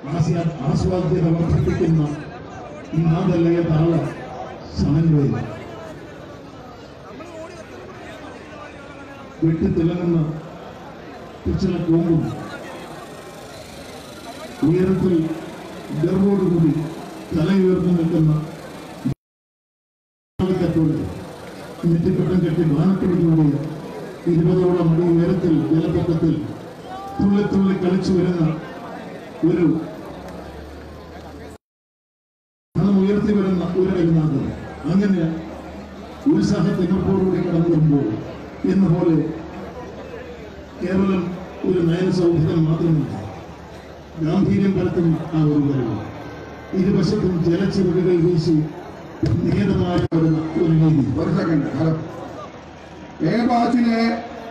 ആസ്യ ആസ്വാദ്യത വർദ്ധിപ്പിക്കുന്ന ഈ നാദലയ താള സമന്വയം വെട്ടിത്തിളങ്ങുന്ന പിച്ചള കോമ്പും ഉയരത്തിൽ ഗർവോടുകൂടി തലയുയർന്നു നിൽക്കുന്ന പോലെ നെറ്റിപ്പട്ടം കെട്ടി വാനത്തിലൂടെ ഇരുപതോളം അടി ഉയരത്തിൽ ജലപ്പൊക്കത്തിൽ തുള്ളി തുള്ളി കളിച്ചു വരുന്ന ഒരു പണം ഉയർത്തി വരുന്ന ഒരു കളിനാഥം അങ്ങനെ ഉത്സാഹത്തിനോടുകൂടി കടന്നു വരുമ്പോൾ എന്ന പോലെ കേവലം ഒരു നയന സൗഹൃദം മാത്രമല്ല ഗാംഭീര്യം പരത്തുന്ന ആ ഒരു വരവ് ഇരുവശത്തും ജലച്ചിറകുകൾ വീശി നിയതമായി വരുന്ന ഒരു രീതി ഒരു സെക്കൻഡ് ഹലോ എ ബാച്ചിലെ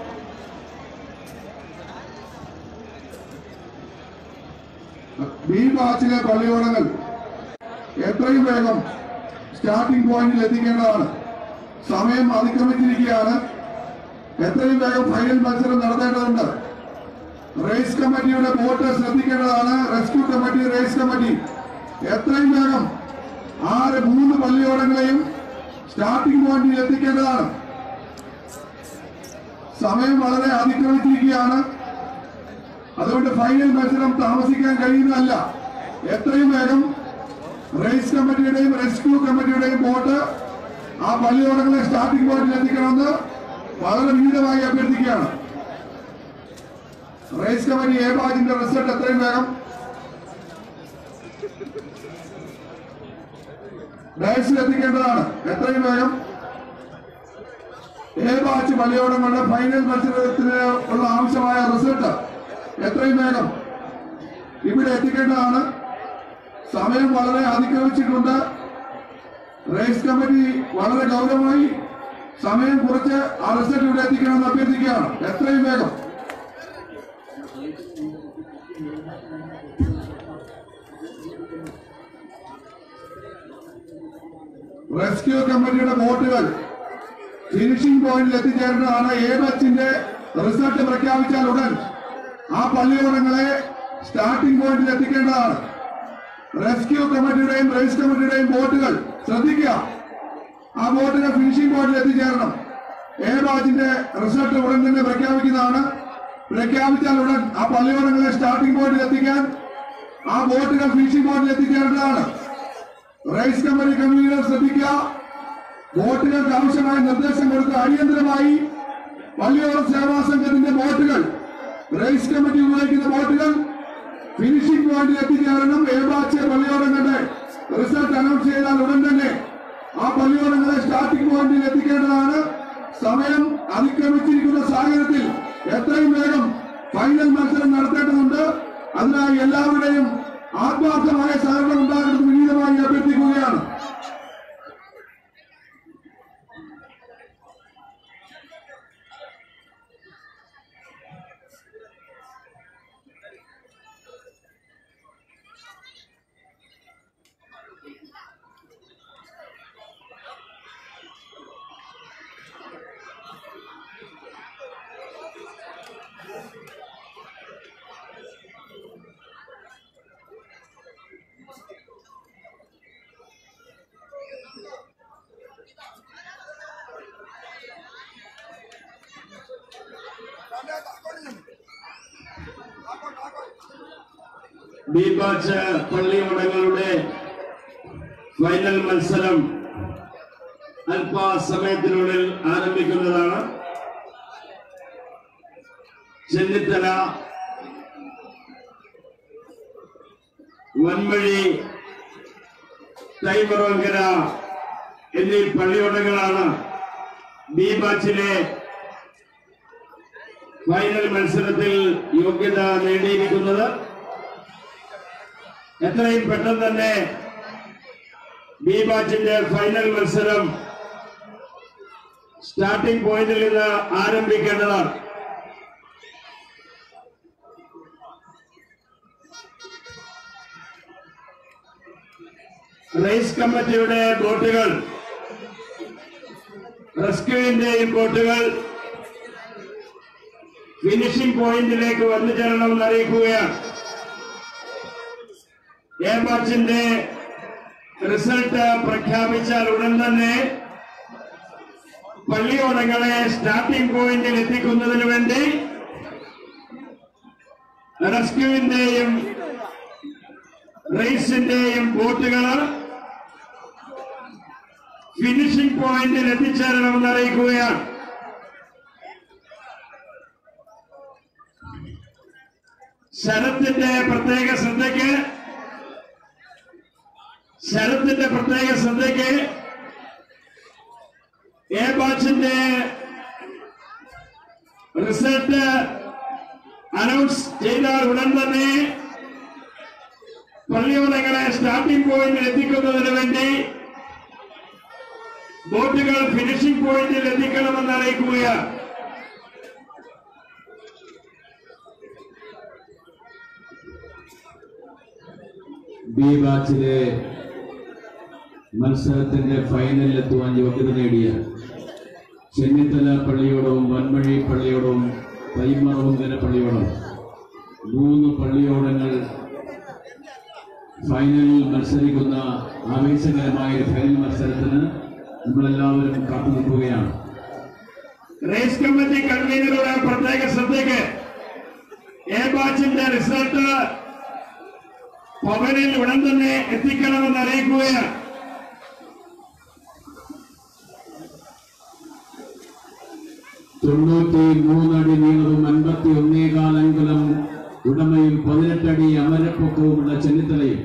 ബി ബാച്ചിലെ പള്ളിയോടങ്ങൾ എത്രയും വേഗം സ്റ്റാർട്ടിംഗ് പോയിന്റിൽ എത്തിക്കേണ്ടതാണ് സമയം അതിക്രമിച്ചിരിക്കുകയാണ് എത്രയും വേഗം ഫൈനൽ മത്സരം നടത്തേണ്ടതുണ്ട് റേസ് കമ്മിറ്റിയുടെ ബോട്ട് ശ്രദ്ധിക്കേണ്ടതാണ് റെസ്ക്യൂ കമ്മിറ്റി റേസ് കമ്മിറ്റി എത്രയും വേഗം ആറ് മൂന്ന് പള്ളിയോടങ്ങളെയും സ്റ്റാർട്ടിംഗ് പോയിന്റിൽ എത്തിക്കേണ്ടതാണ് സമയം വളരെ അതിക്രമിച്ചിരിക്കുകയാണ് അതുകൊണ്ട് ഫൈനൽ മത്സരം താമസിക്കാൻ കഴിയുന്നതല്ല എത്രയും വേഗം റേസ് കമ്മിറ്റിയുടെയും റെസ്ക്യൂ കമ്മിറ്റിയുടെയും ബോട്ട് ആ പള്ളിയോടങ്ങളെ സ്റ്റാർട്ടിംഗ് പോയിന്റിൽ എത്തിക്കണമെന്ന് വളരെ വിനീതമായി അഭ്യർത്ഥിക്കുകയാണ് റേസ് കമ്മിറ്റി എ ബാജിന്റെ റിസൾട്ട് എത്രയും വേഗം ഡയസിൽ എത്തിക്കേണ്ടതാണ് എത്രയും വേഗം എ ബാച്ച് പള്ളിയോടങ്ങളുടെ ഫൈനൽ മത്സരത്തിന് ഉള്ള ആവശ്യമായ റിസൾട്ട് എത്രയും വേഗം ഇവിടെ എത്തിക്കേണ്ടതാണ് സമയം വളരെ അതിക്രമിച്ചിട്ടുണ്ട് റേസ് കമ്മിറ്റി വളരെ ഗൗരവമായി സമയം കുറച്ച് ആ റിസൾട്ട് ഇവിടെ എത്തിക്കണമെന്ന് അഭ്യർത്ഥിക്കുകയാണ് എത്രയും വേഗം റെസ്ക്യൂ കമ്മിറ്റിയുടെ ബോട്ടുകൾ ഫിനിഷിംഗ് പോയിന്റിൽ എത്തിച്ചേരേണ്ടതാണ് എ ബച്ചിന്റെ റിസൾട്ട് പ്രഖ്യാപിച്ചാൽ ഉടൻ ആ പള്ളിയോടങ്ങളെ സ്റ്റാർട്ടിംഗ് പോയിന്റിൽ എത്തിക്കേണ്ടതാണ് റെസ്ക്യൂ കമ്മിറ്റിയുടെയും റേസ് കമ്മിറ്റിയുടെയും ബോട്ടുകൾ ശ്രദ്ധിക്കുക ആ ബോട്ടുകൾ ഫിനിഷിംഗ് പോയിന്റിൽ എത്തിച്ചേരണം എ ബാച്ചിന്റെ റിസൾട്ട് ഉടൻ തന്നെ പ്രഖ്യാപിക്കുന്നതാണ് പ്രഖ്യാപിച്ചാൽ ഉടൻ ആ പള്ളിയോടങ്ങളെ സ്റ്റാർട്ടിംഗ് പോയിന്റിൽ എത്തിക്കാൻ ആ ബോട്ടുകൾ ഫിനിഷിംഗ് പോയിന്റിൽ എത്തിച്ചേരേണ്ടതാണ് റൈസ് കമ്പനി കൺവീനർ ശ്രദ്ധിക്കുക ബോട്ടുകൾക്ക് ആവശ്യമായ നിർദ്ദേശം കൊടുത്ത് അടിയന്തരമായി പള്ളിയോറ സേവാ സംഘത്തിന്റെ ബോട്ടുകൾ റൈസ് കമ്മിറ്റി ഉപയോഗിക്കുന്ന ബോട്ടുകൾ ഫിനിഷിംഗ് പോയിന്റിൽ എത്തിച്ചേരണം ഏബാച്ച് പള്ളിയോടങ്ങളുടെ റിസൾട്ട് അനൗൺസ് ചെയ്താൽ ഉടൻ തന്നെ ആ പള്ളിയോടങ്ങളെ സ്റ്റാർട്ടിംഗ് പോയിന്റിൽ എത്തിക്കേണ്ടതാണ് സമയം അതിക്രമിച്ചിരിക്കുന്ന സാഹചര്യത്തിൽ എത്രയും വേഗം ഫൈനൽ മത്സരം നടത്തേണ്ടതുണ്ട് അതിനായി എല്ലാവരുടെയും ആത്മാർത്ഥമായ സഹകരണം ഉണ്ടാകണമെന്ന് വിനീതമായി അഭ്യർത്ഥിക്കുകയാണ് ബി ബാച്ച് പള്ളിയോടങ്ങളുടെ ഫൈനൽ മത്സരം അല്പസമയത്തിനുള്ളിൽ ആരംഭിക്കുന്നതാണ് ചെന്നിത്തല വൻവഴി തൈമറോങ്കര എന്നീ പള്ളിയോടങ്ങളാണ് ബി ബാച്ചിലെ ഫൈനൽ മത്സരത്തിൽ യോഗ്യത നേടിയിരിക്കുന്നത് എത്രയും പെട്ടെന്ന് തന്നെ ബി ബാച്ചിന്റെ ഫൈനൽ മത്സരം സ്റ്റാർട്ടിംഗ് പോയിന്റിൽ നിന്ന് ആരംഭിക്കേണ്ടതാണ് റേസ് കമ്മിറ്റിയുടെ ബോട്ടുകൾ റെസ്ക്യൂവിന്റെയും ബോട്ടുകൾ ഫിനിഷിംഗ് പോയിന്റിലേക്ക് വന്നു ചേരണമെന്ന് അറിയിക്കുകയാണ് എ ബാച്ചിന്റെ റിസൾട്ട് പ്രഖ്യാപിച്ചാൽ ഉടൻ തന്നെ പള്ളിയോടങ്ങളെ സ്റ്റാർട്ടിംഗ് പോയിന്റിൽ എത്തിക്കുന്നതിന് വേണ്ടി റെസ്ക്യൂവിന്റെയും റേസിന്റെയും ബോട്ടുകൾ ഫിനിഷിംഗ് പോയിന്റിൽ എത്തിച്ചേരണമെന്ന് അറിയിക്കുകയാണ് ശരത്തിന്റെ പ്രത്യേക ശ്രദ്ധയ്ക്ക് ശരത്തിന്റെ പ്രത്യേക ശ്രദ്ധയ്ക്ക് എ ബാച്ചിന്റെ റിസൾട്ട് അനൗൺസ് ചെയ്താൽ ഉടൻ തന്നെ പള്ളിയോടങ്ങളെ സ്റ്റാർട്ടിംഗ് പോയിന്റിൽ എത്തിക്കുന്നതിന് വേണ്ടി ബോട്ടുകൾ ഫിനിഷിംഗ് പോയിന്റിൽ എത്തിക്കണമെന്ന് അറിയിക്കുകയാണ് ബി ബാച്ചിലെ മത്സരത്തിന്റെ ഫൈനലിൽ എത്തുവാൻ യോഗ്യത നേടിയ ചെന്നിത്തല പള്ളിയോടവും വൻമഴി പള്ളിയോടവും തൈമറവുങ്കര പള്ളിയോടവും മൂന്ന് പള്ളിയോടങ്ങൾ ഫൈനലിൽ മത്സരിക്കുന്ന ആവേശകരമായ ഒരു ഫൈനൽ മത്സരത്തിന് നമ്മളെല്ലാവരും കാത്തു നിൽക്കുകയാണ് റേസ് കമ്മിറ്റി കൺവീനറുടെ പ്രത്യേക ശ്രദ്ധയ്ക്ക് എ ബാച്ചിന്റെ റിസൾട്ട് ഭവനിൽ ഉടൻ തന്നെ എത്തിക്കണമെന്ന് അറിയിക്കുകയാണ് തൊണ്ണൂറ്റി മൂന്നടി നീളവും അൻപത്തി ഒന്നേകാൽ അങ്കുലം ഉടമയും പതിനെട്ടടി അമരപ്പൊക്കവുമുള്ള ചെന്നിത്തലയും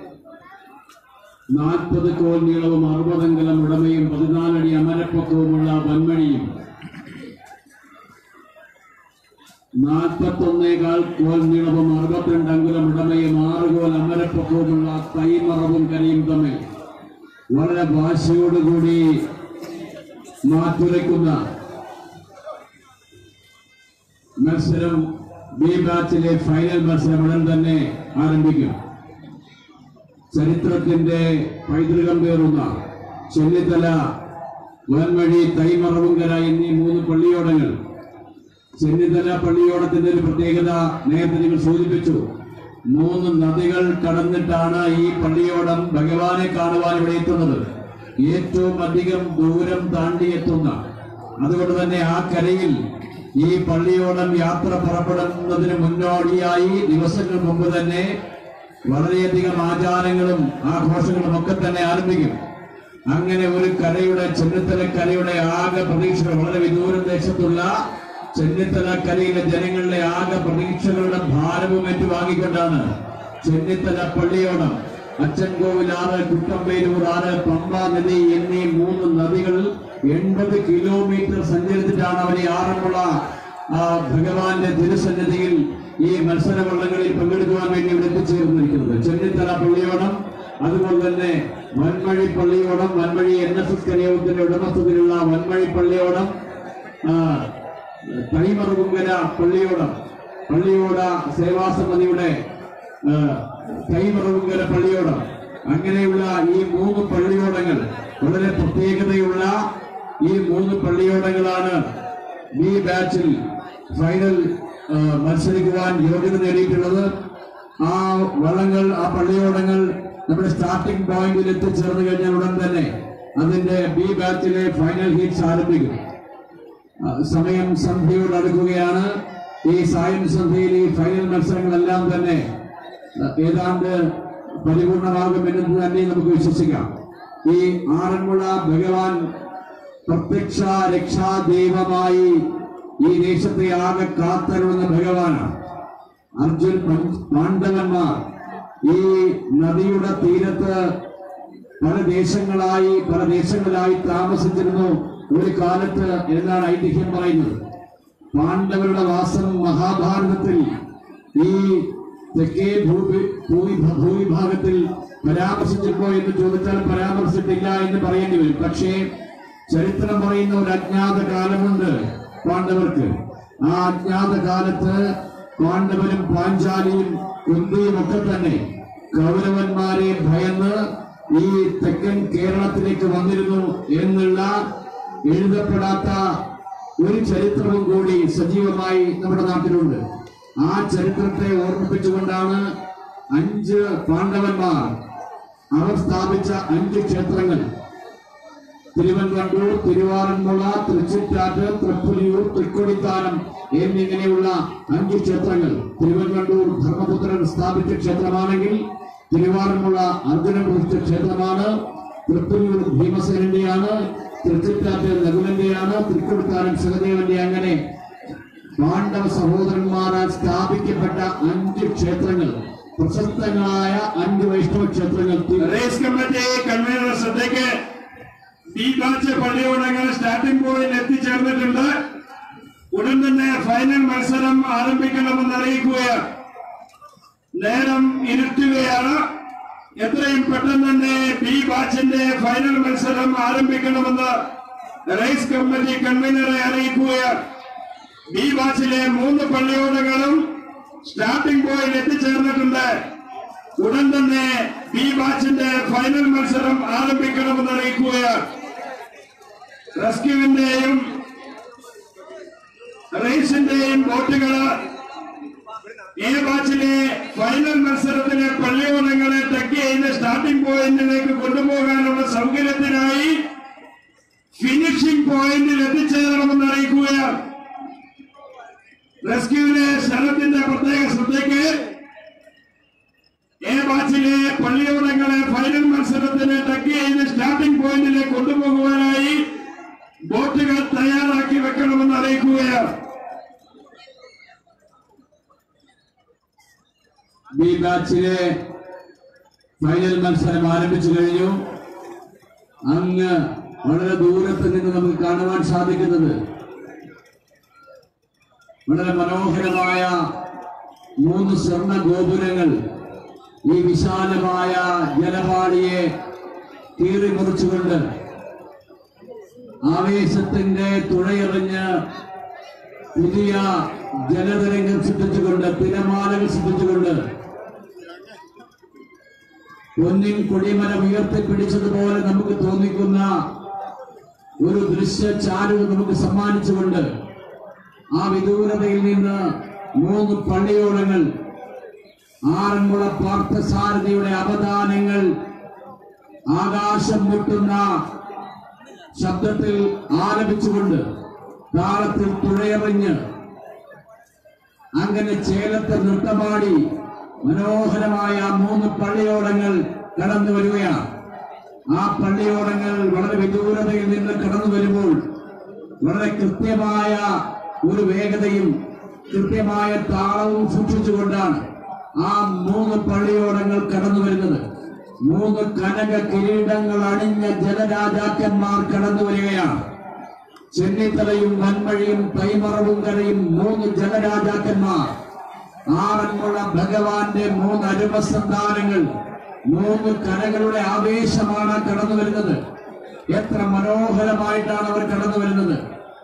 നാൽപ്പത് കോൽ നീളവും അറുപതങ്കലം ഉടമയും പതിനാലടി അമരപ്പൊക്കവുമുള്ള വൻമണിയും നാൽപ്പത്തൊന്നേകാൽ കോൽ നീളവും അറുപത്തിരണ്ട് അങ്കുലം ഉടമയും ആറ് കോൽ അമരപ്പൊക്കവുമുള്ള തൈമറവും കരയും തമ്മിൽ വളരെ വാശിയോടുകൂടി മാറ്റുരയ്ക്കുന്ന മത്സരം ബി ബാച്ചിലെ ഫൈനൽ മത്സരം ഉടൻ തന്നെ ആരംഭിക്കും ചരിത്രത്തിന്റെ പൈതൃകം പേറുന്ന ചെന്നിത്തല വൻവഴി തൈമറവുങ്കര എന്നീ മൂന്ന് പള്ളിയോടങ്ങൾ ചെന്നിത്തല പള്ളിയോടത്തിന്റെ ഒരു പ്രത്യേകത നേരത്തെ നിങ്ങൾ സൂചിപ്പിച്ചു മൂന്ന് നദികൾ കടന്നിട്ടാണ് ഈ പള്ളിയോടം ഭഗവാനെ കാണുവാൻ ഇവിടെ എത്തുന്നത് ഏറ്റവും അധികം ദൂരം താണ്ടി എത്തുന്ന അതുകൊണ്ട് തന്നെ ആ കരയിൽ ഈ പള്ളിയോടം യാത്ര പുറപ്പെടുന്നതിന് മുന്നോടിയായി ദിവസങ്ങൾ മുമ്പ് തന്നെ വളരെയധികം ആചാരങ്ങളും ആഘോഷങ്ങളും ഒക്കെ തന്നെ ആരംഭിക്കും അങ്ങനെ ഒരു കരയുടെ ചെന്നിത്തല കരയുടെ ആകെ പ്രതീക്ഷകൾ വളരെ വിദൂര ദേശത്തുള്ള ചെന്നിത്തല കരയിലെ ജനങ്ങളുടെ ആകെ പ്രതീക്ഷകളുടെ ഭാരവും ഏറ്റുവാങ്ങിക്കൊണ്ടാണ് ചെന്നിത്തല പള്ളിയോടം അച്ചൻകോവിൽ ആറ് കുട്ടമ്പേരൂർ ആറ് പമ്പ നദി എന്നീ മൂന്ന് നദികൾ എൺപത് കിലോമീറ്റർ സഞ്ചരിച്ചിട്ടാണ് അവർ ഈ ആറന്മുള ആ, ഭഗവാന്റെ തിരുസന്നിധിയിൽ ഈ മത്സര വള്ളങ്ങളിൽ പങ്കെടുക്കുവാൻ വേണ്ടി ഇവിടെ എത്തിച്ചേർന്നിരിക്കുന്നത് ചെന്നിത്തല പള്ളിയോടം അതുപോലെ തന്നെ വൻമഴി പള്ളിയോടം വൻമഴി എൻ എസ് എസ് കരയോഗത്തിന്റെ ഉടമസ്ഥതയിലുള്ള വൻമഴി പള്ളിയോടം ആ, തൈമറുകുങ്കര പള്ളിയോടം പള്ളിയോട സേവാസമിതിയുടെ ആ, തൈമറുകുങ്കര പള്ളിയോടം അങ്ങനെയുള്ള ഈ മൂന്ന് പള്ളിയോടങ്ങൾ വളരെ പ്രത്യേകതയുള്ള ഈ മൂന്ന് പള്ളിയോടങ്ങളാണ് ഈ ബാച്ചിൽ ഫൈനൽ ആ, മത്സരിക്കുവാൻ യോഗ്യത നേടിയിട്ടുള്ളത് ആ വള്ളങ്ങൾ ആ പള്ളിയോടങ്ങൾ നമ്മുടെ സ്റ്റാർട്ടിംഗ് പോയിന്റിൽ എത്തിച്ചേർന്ന് കഴിഞ്ഞാൽ ഉടൻ തന്നെ അതിന്റെ ബി ബാച്ചിലെ ഫൈനൽ ഹീറ്റ്സ് ആരംഭിക്കും ആ, സമയം സന്ധ്യയോട് അടുക്കുകയാണ് ഈ സായം സന്ധ്യയിൽ ഈ ഫൈനൽ മത്സരങ്ങളെല്ലാം തന്നെ ആ, ഏതാണ്ട് പരിപൂർണമാകുമെന്ന് തന്നെ നമുക്ക് വിശ്വസിക്കാം ഈ ആറന്മുള ഭഗവാൻ പ്രത്യക്ഷ രക്ഷാദൈവമായി ഈ ദേശത്തെ ആകെ കാത്തരുളുന്ന ഭഗവാനാണ് അർജുൻ പഞ്ച- പാണ്ഡവന്മാർ ഈ നദിയുടെ തീരത്ത് പല ദേശങ്ങളായി പല ദേശങ്ങളിലായി താമസിച്ചിരുന്നു ഒരു കാലത്ത് എന്നാണ് ഐതിഹ്യം പറയുന്നത് പാണ്ഡവരുടെ വാസം മഹാഭാരതത്തിൽ ഈ തെക്കേ ഭൂപി ഭൂമി ഭൂവിഭാഗത്തിൽ പരാമർശിച്ചിട്ടോ എന്ന് ചോദിച്ചാൽ പരാമർശിച്ചിട്ടില്ല എന്ന് പറയേണ്ടി വരും പക്ഷേ ചരിത്രം പറയുന്ന ഒരു അജ്ഞാത കാലമുണ്ട് പാണ്ഡവർക്ക് ആ അജ്ഞാത കാലത്ത് പാണ്ഡവരും പാഞ്ചാലിയും കുന്തിയും ഒക്കെ തന്നെ കൗരവന്മാരെ ഭയന്ന് ഈ തെക്കൻ കേരളത്തിലേക്ക് വന്നിരുന്നു എന്നുള്ള എഴുതപ്പെടാത്ത ഒരു ചരിത്രവും കൂടി സജീവമായി നമ്മുടെ നാട്ടിലുണ്ട് ആ ചരിത്രത്തെ ഓർമ്മിപ്പിച്ചുകൊണ്ടാണ് അഞ്ച് പാണ്ഡവന്മാർ അവർ സ്ഥാപിച്ച അഞ്ച് ക്ഷേത്രങ്ങൾ തിരുവൻവണ്ടൂർ തിരുവാറന്മുള തൃച്ചിറ്റാറ്റ് തൃപ്പുലിയൂർ തൃക്കൊടിത്താനം എന്നിങ്ങനെയുള്ള അഞ്ച് ക്ഷേത്രങ്ങൾ തിരുവൻവണ്ടൂർ ധർമ്മപുത്രൻ സ്ഥാപിച്ച ക്ഷേത്രമാണെങ്കിൽ തിരുവാറന്മുള അർജുനൻ പ്രതിഷ്ഠ ക്ഷേത്രമാണ് തൃപ്പുലിയൂർ ഭീമസേനന്റെയാണ് തൃച്ചിറ്റാറ്റ് നകുലന്റെയാണ് തൃക്കൊടിത്താനം സഹദേവന്റെ അങ്ങനെ പാണ്ഡവ സഹോദരന്മാരാൽ സ്ഥാപിക്കപ്പെട്ട അഞ്ച് ക്ഷേത്രങ്ങൾ പ്രശസ്തങ്ങളായ അഞ്ച് വൈഷ്ണവ ക്ഷേത്രങ്ങൾ തി- റേസ് കമ്മിറ്റി കൺവീനർ ശ്രദ്ധയ്ക്ക് ഈ ബാച്ച് പള്ളിയോടങ്ങൾ സ്റ്റാർട്ടിംഗ് പോയിന്റ് എത്തിച്ചേർന്നിട്ടുണ്ട് ഉടൻ തന്നെ ഫൈനൽ മത്സരം ആരംഭിക്കണമെന്ന് അറിയിക്കുകയാണ് നേരം ഇരുട്ടുകയാണ് എത്രയും പെട്ടെന്ന് തന്നെ ബി ബാച്ചിന്റെ ഫൈനൽ മത്സരം ആരംഭിക്കണമെന്ന് റേസ് കമ്മിറ്റി കൺവീനറെ അറിയിക്കുകയാണ് ബി ബാച്ചിലെ മൂന്ന് പള്ളിയോടങ്ങളും സ്റ്റാർട്ടിംഗ് പോയിന്റ് എത്തിച്ചേർന്നിട്ടുണ്ട് ഉടൻ തന്നെ ബി ബാച്ചിന്റെ ഫൈനൽ മത്സരം ആരംഭിക്കണമെന്ന് അറിയിക്കുകയാണ് റെസ്ക്യൂവിന്റെയും റേസിന്റെയും ബോട്ടുകൾ എ ബാച്ചിലെ ഫൈനൽ മത്സരത്തിലെ പള്ളിയോടങ്ങളെ ടക്ക് ചെയ്ത് സ്റ്റാർട്ടിംഗ് പോയിന്റിലേക്ക് കൊണ്ടുപോകാനുള്ള സൗകര്യത്തിനായി ഫിനിഷിംഗ് പോയിന്റിൽ എത്തിച്ചേരണമെന്ന് അറിയിക്കുകയാണ് റെസ്ക്യൂവിലെ സ്ഥലത്തിന്റെ പ്രത്യേക ശ്രദ്ധയ്ക്ക് എ ബാച്ചിലെ പള്ളിയോടങ്ങളെ ഫൈനൽ മത്സരത്തിന് ടക്ക് ചെയ്ത് സ്റ്റാർട്ടിംഗ് പോയിന്റിലേക്ക് കൊണ്ടുപോകുവാനായി ബോട്ടുകൾ തയ്യാറാക്കി വെക്കണമെന്ന് അറിയിക്കുകയാണ് ബി ബാച്ചിലെ ഫൈനൽ മത്സരം ആരംഭിച്ചു കഴിഞ്ഞു അങ്ങ് വളരെ ദൂരത്ത് നിന്ന് നമുക്ക് കാണുവാൻ സാധിക്കുന്നത് വളരെ മനോഹരമായ മൂന്ന് സ്വർണ്ണ ഗോപുരങ്ങൾ ഈ വിശാലമായ ജലപാളിയെ കീറി മുറിച്ചുകൊണ്ട് ആവേശത്തിന്റെ തുഴയെറിഞ്ഞ് പുതിയ ജലതരംഗം സൃഷ്ടിച്ചുകൊണ്ട് തിരമാലകൾ സൃഷ്ടിച്ചുകൊണ്ട് പൊന്നിൻ കൊടിമരം ഉയർത്തിപ്പിടിച്ചതുപോലെ നമുക്ക് തോന്നിക്കുന്ന ഒരു ദൃശ്യ ചാരുത നമുക്ക് സമ്മാനിച്ചുകൊണ്ട് ആ വിദൂരതയിൽ നിന്ന് മൂന്ന് പള്ളിയോളങ്ങൾ ആറന്മുള പാർത്ഥസാരഥിയുടെ അവദാനങ്ങൾ ആകാശം മുട്ടുന്ന ശബ്ദത്തിൽ ആലപിച്ചുകൊണ്ട് താളത്തിൽ തുഴയെറിഞ്ഞ് അങ്ങനെ ചേലത്തെ നൃത്തമാടി മനോഹരമായ മൂന്ന് പള്ളിയോടങ്ങൾ കടന്നു വരികയാണ് ആ പള്ളിയോടങ്ങൾ വളരെ വിദൂരതയിൽ നിന്ന് കടന്നു വരുമ്പോൾ വളരെ കൃത്യമായ ഒരു വേഗതയും കൃത്യമായ താളവും സൂക്ഷിച്ചുകൊണ്ടാണ് ആ മൂന്ന് പള്ളിയോടങ്ങൾ കടന്നു വരുന്നത് മൂന്ന് കനക കിരീടങ്ങൾ അണിഞ്ഞ ജലരാജാക്കന്മാർ കടന്നു വരികയാണ് ചെന്നിത്തലയും വൻമഴിയും തൈമറവും കരയും മൂന്ന് ജലരാജാക്കന്മാർ ആറന്മുള ഭഗവാന്റെ മൂന്ന് അരുമസന്താനങ്ങൾ മൂന്ന് കരകളുടെ ആവേശമാണ് കടന്നു വരുന്നത് എത്ര മനോഹരമായിട്ടാണ് അവർ കടന്നു വരുന്നത്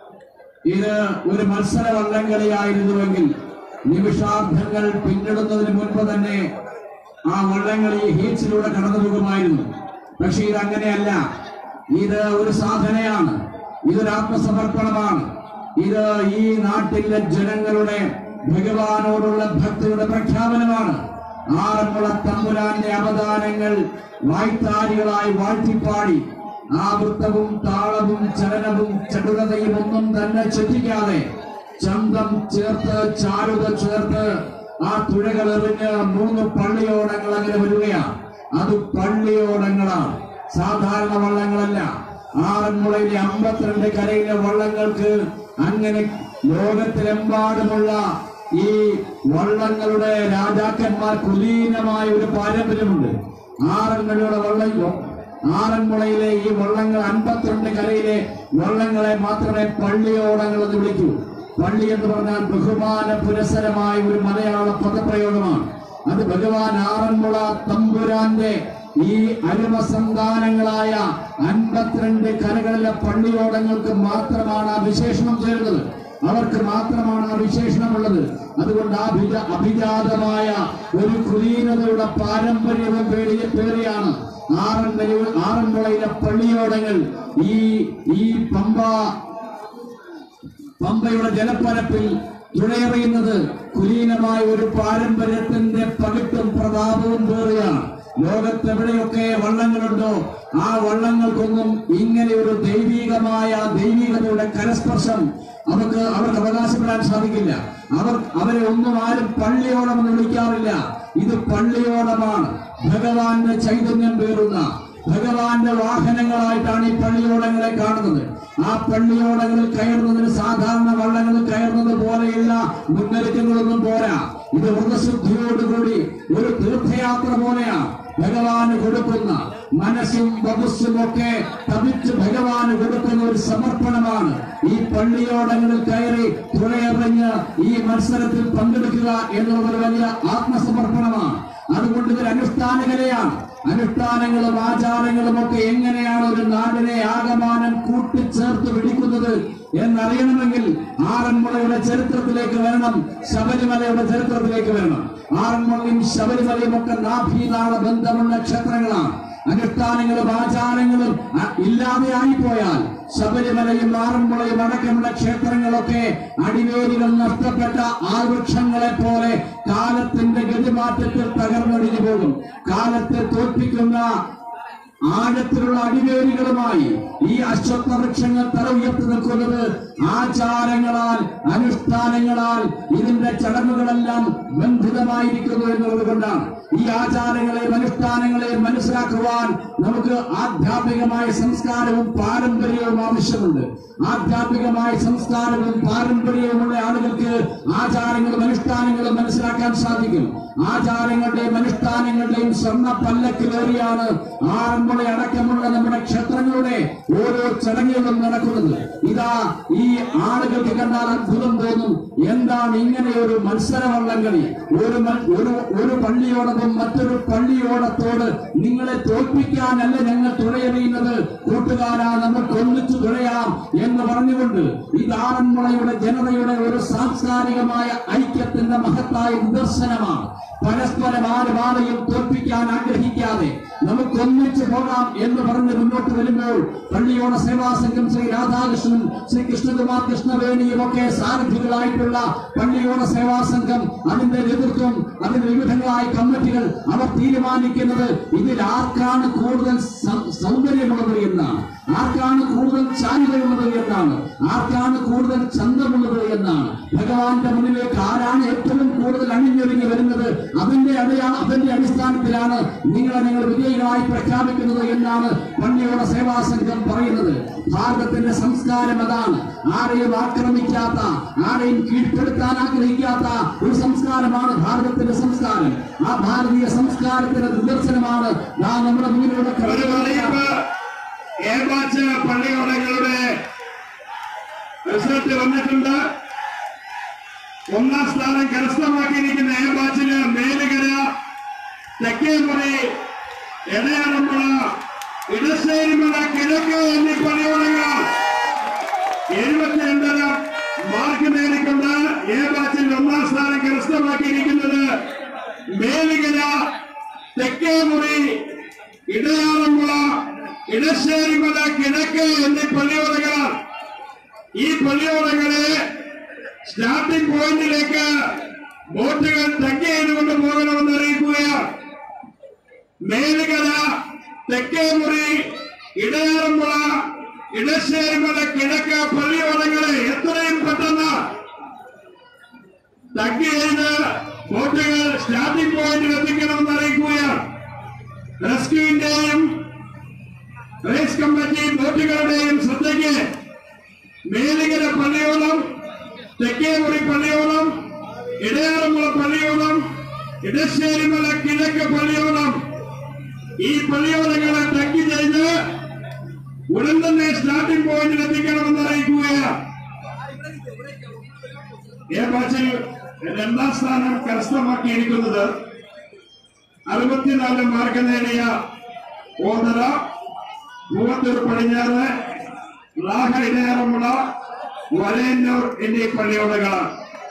ഇത് ഒരു മത്സര വള്ളംകളിയായിരുന്നുവെങ്കിൽ നിമിഷാർത്ഥങ്ങൾ പിന്നിടുന്നതിന് മുൻപ് തന്നെ ആ വള്ളംകളി ഹീറ്റ്സിലൂടെ കടന്നു പോകുമായിരുന്നു പക്ഷെ ഇത് അങ്ങനെയല്ല ഇത് ഒരു സാധനയാണ് ഇതൊരു ആത്മസമർപ്പണമാണ് ഇത് ഈ നാട്ടിലെ ജനങ്ങളുടെ ഭഗവാനോടുള്ള ഭക്തിയുടെ പ്രഖ്യാപനമാണ് ആറന്മുള തമ്പുരാന്റെ അവദാനങ്ങൾ വായ്ത്താരികളായി വാഴ്ത്തിപ്പാടി ആ വൃത്തവും താളവും ചലനവും ചടുലതയും ഒന്നും തന്നെ ചെറ്റിക്കാതെ ചന്തം ചേർത്ത് ചാരുത ചേർത്ത് ആ തുഴകൾ എറിഞ്ഞ് മൂന്ന് പള്ളിയോടങ്ങൾ അങ്ങനെ വരികയാണ് അത് പള്ളിയോടങ്ങളാണ് സാധാരണ വള്ളങ്ങളല്ല ആറന്മുളയിലെ അമ്പത്തിരണ്ട് കരയിലെ വള്ളങ്ങൾക്ക് അങ്ങനെ ലോകത്തിലെമ്പാടുമുള്ള ഈ വള്ളങ്ങളുടെ രാജാക്കന്മാർ കുലീനമായ ഒരു പാരമ്പര്യമുണ്ട് ആറന്മുളയുടെ വള്ളം ആറന്മുളയിലെ ഈ വള്ളങ്ങൾ അൻപത്തിരണ്ട് കരയിലെ വള്ളങ്ങളെ മാത്രമേ പള്ളിയോടങ്ങൾ എന്ന് വിളിക്കൂ പള്ളി എന്ന് പറഞ്ഞാൽ ബഹുമാന പുരസരമായ ഒരു മലയാള പദപ്രയോഗമാണ് അത് ഭഗവാൻ ആറന്മുള തമ്പുരാന്റെ ഈ അരുമസന്താനങ്ങളായ അൻപത്തിരണ്ട് കരകളിലെ പള്ളിയോടങ്ങൾക്ക് മാത്രമാണ് ആ വിശേഷണം ചേരുന്നത് അവർക്ക് മാത്രമാണ് ആ വിശേഷണമുള്ളത് അതുകൊണ്ട് ആ അഭിജ അഭിജാതമായ ഒരു കുലീനതയുടെ പാരമ്പര്യവും പേടിയ പേറിയാണ് ആറന്മുള ആറന്മുളയിലെ പള്ളിയോടങ്ങൾ ഈ ഈ പമ്പ പമ്പയുടെ ജലപ്പരപ്പിൽ തുഴയെറിയുന്നത് കുലീനമായ ഒരു പാരമ്പര്യത്തിന്റെ പകിട്ടും പ്രതാപവും പേറുകയാണ് ലോകത്തെവിടെയൊക്കെ വള്ളങ്ങളുണ്ടോ ആ വള്ളങ്ങൾക്കൊന്നും ഇങ്ങനെ ഒരു ദൈവികമായ ദൈവികതയുടെ കരസ്പർശം അവർക്ക് അവർക്ക് അവകാശപ്പെടാൻ സാധിക്കില്ല അവർ അവരെ ഒന്നും ആരും പള്ളിയോടം എന്ന് വിളിക്കാറില്ല ഇത് പള്ളിയോടമാണ് ഭഗവാന്റെ ചൈതന്യം പേറുന്ന ഭഗവാന്റെ വാഹനങ്ങളായിട്ടാണ് ഈ പള്ളിയോടങ്ങളെ കാണുന്നത് ആ പള്ളിയോടങ്ങളിൽ കയറുന്നതിന് സാധാരണ വള്ളങ്ങളിൽ കയറുന്നത് പോലെയുള്ള മുന്നൊരുക്കങ്ങളൊന്നും പോരാ ഇത് വ്രതശുദ്ധിയോടുകൂടി ഒരു തീർത്ഥയാത്ര പോലെയാണ് ഭഗവാന് കൊടുക്കുന്ന മനസ്സും വകുസ്സും ഒക്കെ തപിച്ച് ഭഗവാന് കൊടുക്കുന്ന ഒരു സമർപ്പണമാണ് ഈ പള്ളിയോടങ്ങളിൽ കയറി തുഴയെറിഞ്ഞ് ഈ മത്സരത്തിൽ പങ്കെടുക്കുക എന്നുള്ളത് ഒരു വലിയ ആത്മസമർപ്പണമാണ് അതുകൊണ്ട് ഇതൊരു അനുഷ്ഠാന കലയാണ് അനുഷ്ഠാനങ്ങളും ആചാരങ്ങളും ഒക്കെ എങ്ങനെയാണ് ഒരു നാടിനെ ആകമാനം കൂട്ടിച്ചേർത്ത് പിടിക്കുന്നത് എന്നറിയണമെങ്കിൽ ആറന്മുളയുടെ ചരിത്രത്തിലേക്ക് വരണം ശബരിമലയുടെ ചരിത്രത്തിലേക്ക് വരണം ആറന്മുളയും ശബരിമലയും ഒക്കെ നാഭീനാള ബന്ധമുള്ള ക്ഷേത്രങ്ങളാണ് അനുഷ്ഠാനങ്ങളും ആചാരങ്ങളും അ- ഇല്ലാതെയായി പോയാൽ ശബരിമലയും ആറന്മുളയും അടക്കമുള്ള ക്ഷേത്രങ്ങളൊക്കെ അടിവേരുകൾ നഷ്ടപ്പെട്ട ആവൃക്ഷങ്ങളെ പോലെ കാലത്തിന്റെ ഗതിമാറ്റത്തിൽ തകർന്നൊടിഞ്ഞു പോകും കാലത്തെ തോൽപ്പിക്കുന്ന ആഴത്തിലുള്ള അടിവേരുകളുമായി ഈ അശ്വത്ഥ വൃക്ഷങ്ങൾ തല ഉയർത്തി നിൽക്കുന്നത് ആചാരങ്ങളാൽ അനുഷ്ഠാനങ്ങളാൽ ഇതിന്റെ ചടങ്ങുകളെല്ലാം ബന്ധിതമായിരിക്കുന്നു എന്നുള്ളത് കൊണ്ടാണ് ഈ ആചാരങ്ങളെയും അനുഷ്ഠാനങ്ങളെയും മനസ്സിലാക്കുവാൻ നമുക്ക് ആധ്യാത്മികമായ സംസ്കാരവും പാരമ്പര്യവും ആവശ്യമുണ്ട് ആധ്യാത്മികമായ സംസ്കാരവും പാരമ്പര്യവുമുള്ള ആളുകൾക്ക് ആചാരങ്ങളും അനുഷ്ഠാനങ്ങളും മനസ്സിലാക്കാൻ സാധിക്കും ആചാരങ്ങളുടെയും അനുഷ്ഠാനങ്ങളുടെയും സ്വർണ്ണ പല്ലക്കിലേറിയാണ് ആറന്മുള അടക്കമുള്ള നമ്മുടെ ക്ഷേത്രങ്ങളുടെ ഓരോ ചടങ്ങുകളും നടക്കുന്നത് ഇതാ ഈ ആളുകൾക്ക് കണ്ടാൽ അത്ഭുതം തോന്നും എന്താണ് ഇങ്ങനെ ഒരു മത്സരവള്ളംകളി ഒരു മ- ഒരു ഒരു പള്ളിയോടൊപ്പം മറ്റൊരു പള്ളിയോടത്തോട് നിങ്ങളെ തോൽപ്പിക്കാനല്ല ഞങ്ങൾ തുഴയെറിയുന്നത് കൂട്ടുകാരാ നമുക്ക് ഒന്നിച്ചു തുഴയാം എന്ന് പറഞ്ഞുകൊണ്ട് ഈ ആറന്മുളയുടെ ജനതയുടെ ഒരു സാംസ്കാരികമായ ഐക്യത്തിന്റെ മഹത്തായ നിദർശനമാണ് പരസ്പരം ആരും ആരെയും തോൽപ്പിക്കാൻ ആഗ്രഹിക്കാതെ നമുക്കൊന്നിച്ചു പോകാം എന്ന് പറഞ്ഞ് മുന്നോട്ട് വരുമ്പോൾ പള്ളിയോട സേവാ സംഘം ശ്രീ രാധാകൃഷ്ണൻ ശ്രീ കൃഷ്ണകുമാർ കൃഷ്ണവേണിയും ഒക്കെ സാരഥികളായിട്ടുള്ള പള്ളിയോട സേവാ സംഘം അതിന്റെ നേതൃത്വം അതിന്റെ വിവിധങ്ങളായ കമ്മിറ്റികൾ അവർ തീരുമാനിക്കുന്നത് ഇതിൽ ആർക്കാണ് കൂടുതൽ സ- സൗന്ദര്യമുള്ളത് എന്നാണ് ആർക്കാണ് കൂടുതൽ ചാരുതയുള്ളത് എന്നാണ് ആർക്കാണ് കൂടുതൽ ചന്തമുള്ളത് എന്നാണ് ഭഗവാന്റെ മുന്നിലേക്ക് ആരാണ് ഏറ്റവും കൂടുതൽ അണിഞ്ഞൊരുങ്ങി വരുന്നത് അതിന്റെ അടയാ അതിന്റെ അടിസ്ഥാനത്തിലാണ് നിങ്ങളെ നിങ്ങൾ വിജയികളായി പ്രഖ്യാപിക്കുന്നത് എന്നാണ് പള്ളിയോടെ സേവാ സംഘം പറയുന്നത് ഭാരതത്തിന്റെ സംസ്കാരം അതാണ് ആരെയും ആക്രമിക്കാത്ത ആരെയും കീഴ്പ്പെടുത്താൻ ആഗ്രഹിക്കാത്ത ഒരു സംസ്കാരമാണ് ഭാരതത്തിന്റെ സംസ്കാരം ആ ഭാരതീയ സംസ്കാരത്തിന്റെ നിദർശനമാണ് നാം നമ്മുടെ മുന്നിലൂടെ ഒരു കടന്നു അറിയിപ്പ് എ ബാച്ച് പള്ളിയോടങ്ങളുടെ റിസൾട്ട് വന്നിട്ടുണ്ട് ഒന്നാം സ്ഥാനം കരസ്ഥമാക്കിയിരിക്കുന്ന എ ബാച്ചില് മേലുകര തെക്കേമുറി എടയാറമ്പുഴ ഇടശ്ശേരിമല കിഴക്ക് എന്നീ പള്ളിയോടങ്ങൾ എഴുപത്തിരണ്ടര മാർക്ക് നേടിക്കൊണ്ട് എ ബാച്ചിൽ ഒന്നാം സ്ഥാനം കരസ്ഥമാക്കിയിരിക്കുന്നത് മേലുകര തെക്കേമുറി ഇടയാറന്മുള ഇടശ്ശേരിമല കിഴക്ക് എന്നീ പള്ളിയോടകളാണ് ഈ പള്ളിയോടങ്ങളെ സ്റ്റാർട്ടിംഗ് പോയിന്റിലേക്ക് ബോട്ടുകൾ തക്കി ചെയ്തുകൊണ്ട് പോകണമെന്ന് അറിയിക്കുകയാണ് മേലുകര തെക്കേമുറി ഇടയാറന്മുള ഇടശ്ശേരിമല കിഴക്ക് പള്ളിയോടങ്ങളെ എത്രയും പെട്ടെന്ന് തക്കി ചെയ്ത് ബോട്ടുകൾ സ്റ്റാർട്ടിംഗ് പോയിന്റിൽ എത്തിക്കണമെന്ന് അറിയിക്കുകയാണ് റെസ്ക്യൂവിന്റെയും റേസ് കമ്മിറ്റി ബോട്ടുകളുടെയും ശ്രദ്ധയ്ക്ക് മേലികര പള്ളിയോളം തെക്കേമുറി പള്ളിയോളം ഇടയാറന്മുള പള്ളിയോളം ഇടശ്ശേരിമല കിഴക്ക് പള്ളിയോളം ഈ പള്ളിയോളങ്ങളെ തക്കി ചെയ്ത് ഉടൻ തന്നെ സ്റ്റാർട്ടിംഗ് പോയിന്റിൽ എത്തിക്കണമെന്ന് അറിയിക്കുകയാണ് എ ബാച്ചിൽ രണ്ടാം സ്ഥാനം കരസ്ഥമാക്കിയിരിക്കുന്നത് അറുപത്തിനാല് മാർക്ക് നേടിയ ഓതറ മൂവത്തൂർ പടിഞ്ഞാറ് ലാഹ ഇടയാറമുള വലയന്നൂർ എന്നീ പള്ളിയോടകളാണ്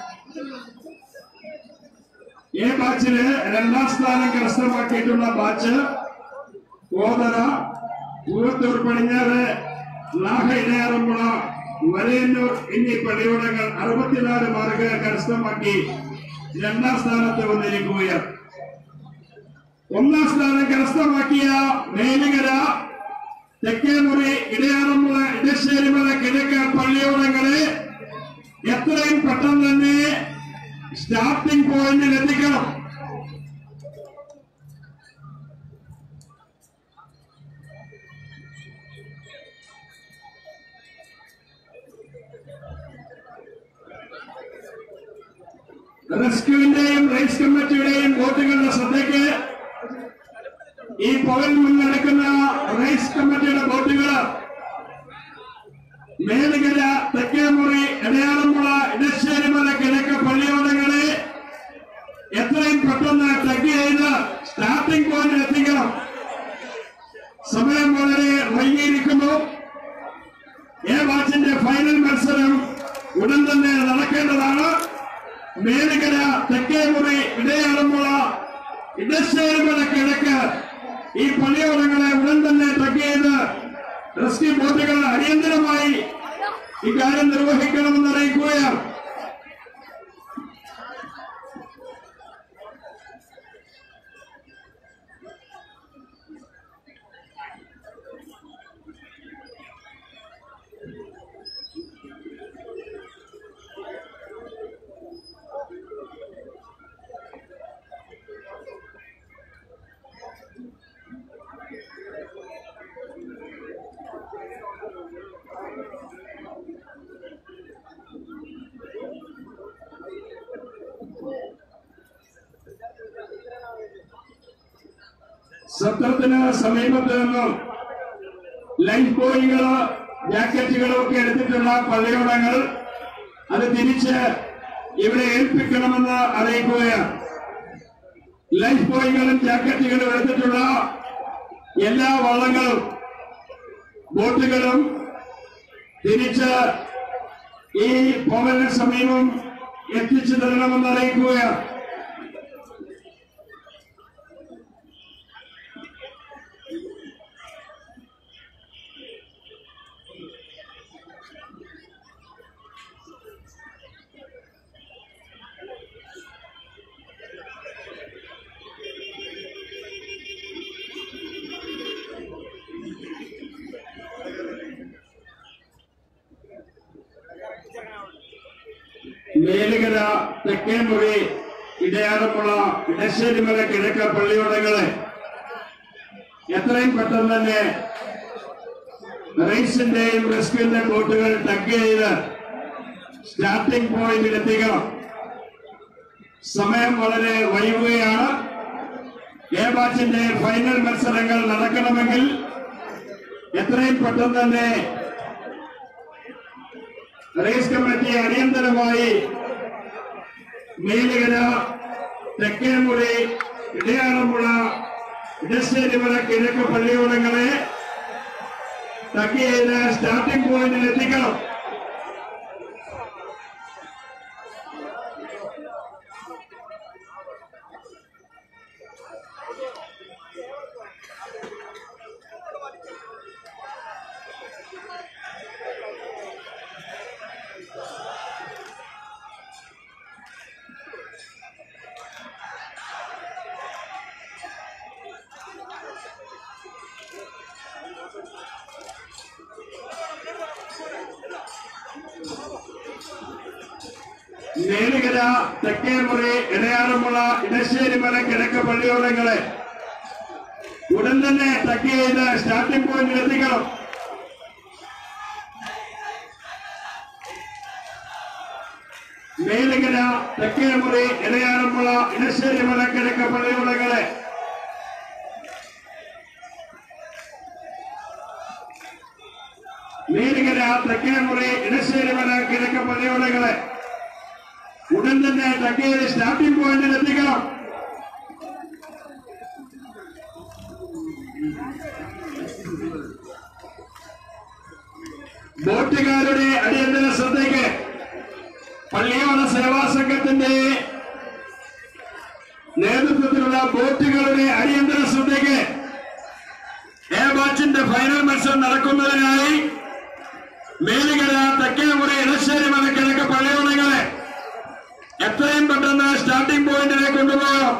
ഈ ബാച്ചില് രണ്ടാം സ്ഥാനം കരസ്ഥമാക്കിയിട്ടുള്ള ബാച്ച് ഓതറ മൂവത്തൂർ പടിഞ്ഞാറ് ലാഹ ഇടയാറമുള വലയന്നൂർ എന്നീ പള്ളിയോടങ്ങൾ അറുപത്തിനാല് മാർക്കുകൾ കരസ്ഥമാക്കി രണ്ടാം സ്ഥാനത്ത് വന്നിരിക്കുകയാണ് ഒന്നാം സ്ഥാനം കരസ്ഥമാക്കിയ മേലുകര തെക്കേമുറി ഇടയാറമുള ഇടശ്ശേരിമല കിഴക്ക് പള്ളിയോടങ്ങളെ എത്രയും പെട്ടെന്ന് തന്നെ സ്റ്റാർട്ടിംഗ് പോയിന്റിൽ എത്തിക്കണം റെസ്ക്യൂവിന്റെയും റേസ് കമ്മിറ്റിയുടെയും ബോട്ടുകളുടെ ശ്രദ്ധയ്ക്ക് ഈ പകൽ മുന്നടക്കുന്ന റേസ് കമ്മിറ്റിയുടെ ബോട്ടുകൾ മേലുകര തെക്കേമുറി ഇടയാളമുള ഇടശ്ശേരിമല കിഴക്ക് പള്ളിയോടങ്ങളെ എത്രയും പെട്ടെന്ന് ടഗ് ചെയ്ത് സ്റ്റാർട്ടിംഗ് പോയിന്റിൽ എത്തിക്കണം സമയം വളരെ വൈകിയിരിക്കുന്നു എ വാച്ചിന്റെ ഫൈനൽ മത്സരം ഉടൻ തന്നെ നടക്കേണ്ടതാണ് മേലുകര തെക്കേമുറി ഇടയാളമുള ഇടശ്ശേരിമല കിഴക്ക് ഈ പള്ളിയോടങ്ങളെ ഉടൻ തന്നെ ടഗ് ചെയ്ത് റെസ്ക്യൂ ബോട്ടുകൾ അടിയന്തരമായി ഇക്കാര്യം നിർവഹിക്കണമെന്ന് അറിയിക്കുകയാണ് സത്രത്തിന് സമീപത്ത് നിന്നും ലൈഫ് ബോയികള് ജാക്കറ്റുകളും ഒക്കെ എടുത്തിട്ടുള്ള പള്ളിയോടങ്ങൾ അത് തിരിച്ച് ഇവിടെ ഏൽപ്പിക്കണമെന്ന് അറിയിക്കുകയാണ് ലൈഫ് ബോയികളും ജാക്കറ്റുകളും എടുത്തിട്ടുള്ള എല്ലാ വള്ളങ്ങളും ബോട്ടുകളും തിരിച്ച് ഈ ഭവന സമീപം എത്തിച്ചു തരണമെന്ന് അറിയിക്കുകയാണ് മേലുകര തെക്കേമുറി ഇടയാറപ്പുഴ ഇടശ്ശേരിമല കിഴക്ക് പള്ളിയോടങ്ങളെ എത്രയും പെട്ടെന്ന് തന്നെ റേസിന്റെയും റെസ്ക്യൂന്റെ ബോട്ടുകൾ ടഗ് ചെയ്ത് സ്റ്റാർട്ടിംഗ് പോയിന്റിൽ എത്തിക്കണം സമയം വളരെ വൈകുകയാണ് എ ബാച്ചിന്റെ ഫൈനൽ മത്സരങ്ങൾ നടക്കണമെങ്കിൽ എത്രയും പെട്ടെന്ന് തന്നെ റേസ് കമ്മിറ്റി അടിയന്തരമായി മേലുകര തെക്കേമുറി ഇടയാറമ്പുഴ ഇടശ്ശേരിമല കിഴക്ക് പള്ളിയോടങ്ങളെ ടഗ് ചെയ്ത് സ്റ്റാർട്ടിംഗ് പോയിന്റിൽ എത്തിക്കണം മേലുകര തെക്കേമുറി ഇടയാറമുള ഇടശ്ശേരിമല കിഴക്ക് പള്ളിയോടങ്ങളെ ഉടൻ തന്നെ ടക്ക് ചെയ്ത് സ്റ്റാർട്ടിംഗ് പോയിന്റിൽ എത്തിക്കണം മേലുകര തെക്കേമുറി ഇടയാറമുള ഇടശ്ശേരിമല കിഴക്ക് പള്ളിയോടങ്ങളെ മേലുകര തെക്കേമുറി ഇടശ്ശേരിമല കിഴക്ക് പള്ളിയോടങ്ങളെ ഉടൻ തന്നെ ടക്ക് ചെയ്ത് സ്റ്റാർട്ടിംഗ് പോയിന്റിൽ എത്തിക്കണം ബോട്ടുകാരുടെ അടിയന്തര ശ്രദ്ധയ്ക്ക് പള്ളിയോട സേവാ സംഘത്തിന്റെ നേതൃത്വത്തിലുള്ള ബോട്ടുകളുടെ അടിയന്തര ശ്രദ്ധയ്ക്ക് എ ബാച്ചിന്റെ ഫൈനൽ മത്സരം നടക്കുന്നതിനായി മേലുകര തെക്കേമുറി ഇടശ്ശേരി മലക്കിഴക്ക് പള്ളിയോണങ്ങളെ എത്രയും പെട്ടെന്ന് സ്റ്റാർട്ടിംഗ് പോയിന്റിലേക്ക് കൊണ്ടുപോകണം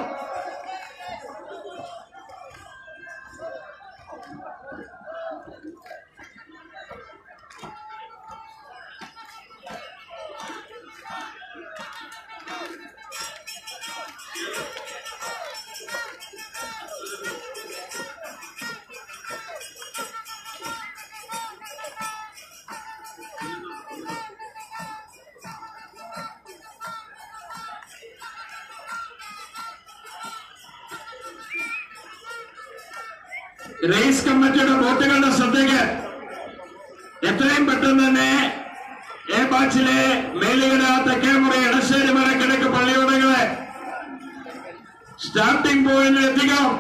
റേസ് കമ്മിറ്റിയുടെ ബോട്ടുകളുടെ ശ്രദ്ധയ്ക്ക് എത്രയും പെട്ടെന്ന് തന്നെ എ ബാച്ചിലെ മേലുകര തെക്കേമുറി ഇടശ്ശേരി മരക്കിഴക്ക് പള്ളിയോടങ്ങളെ സ്റ്റാർട്ടിംഗ് പോയിന്റിൽ എത്തിക്കണം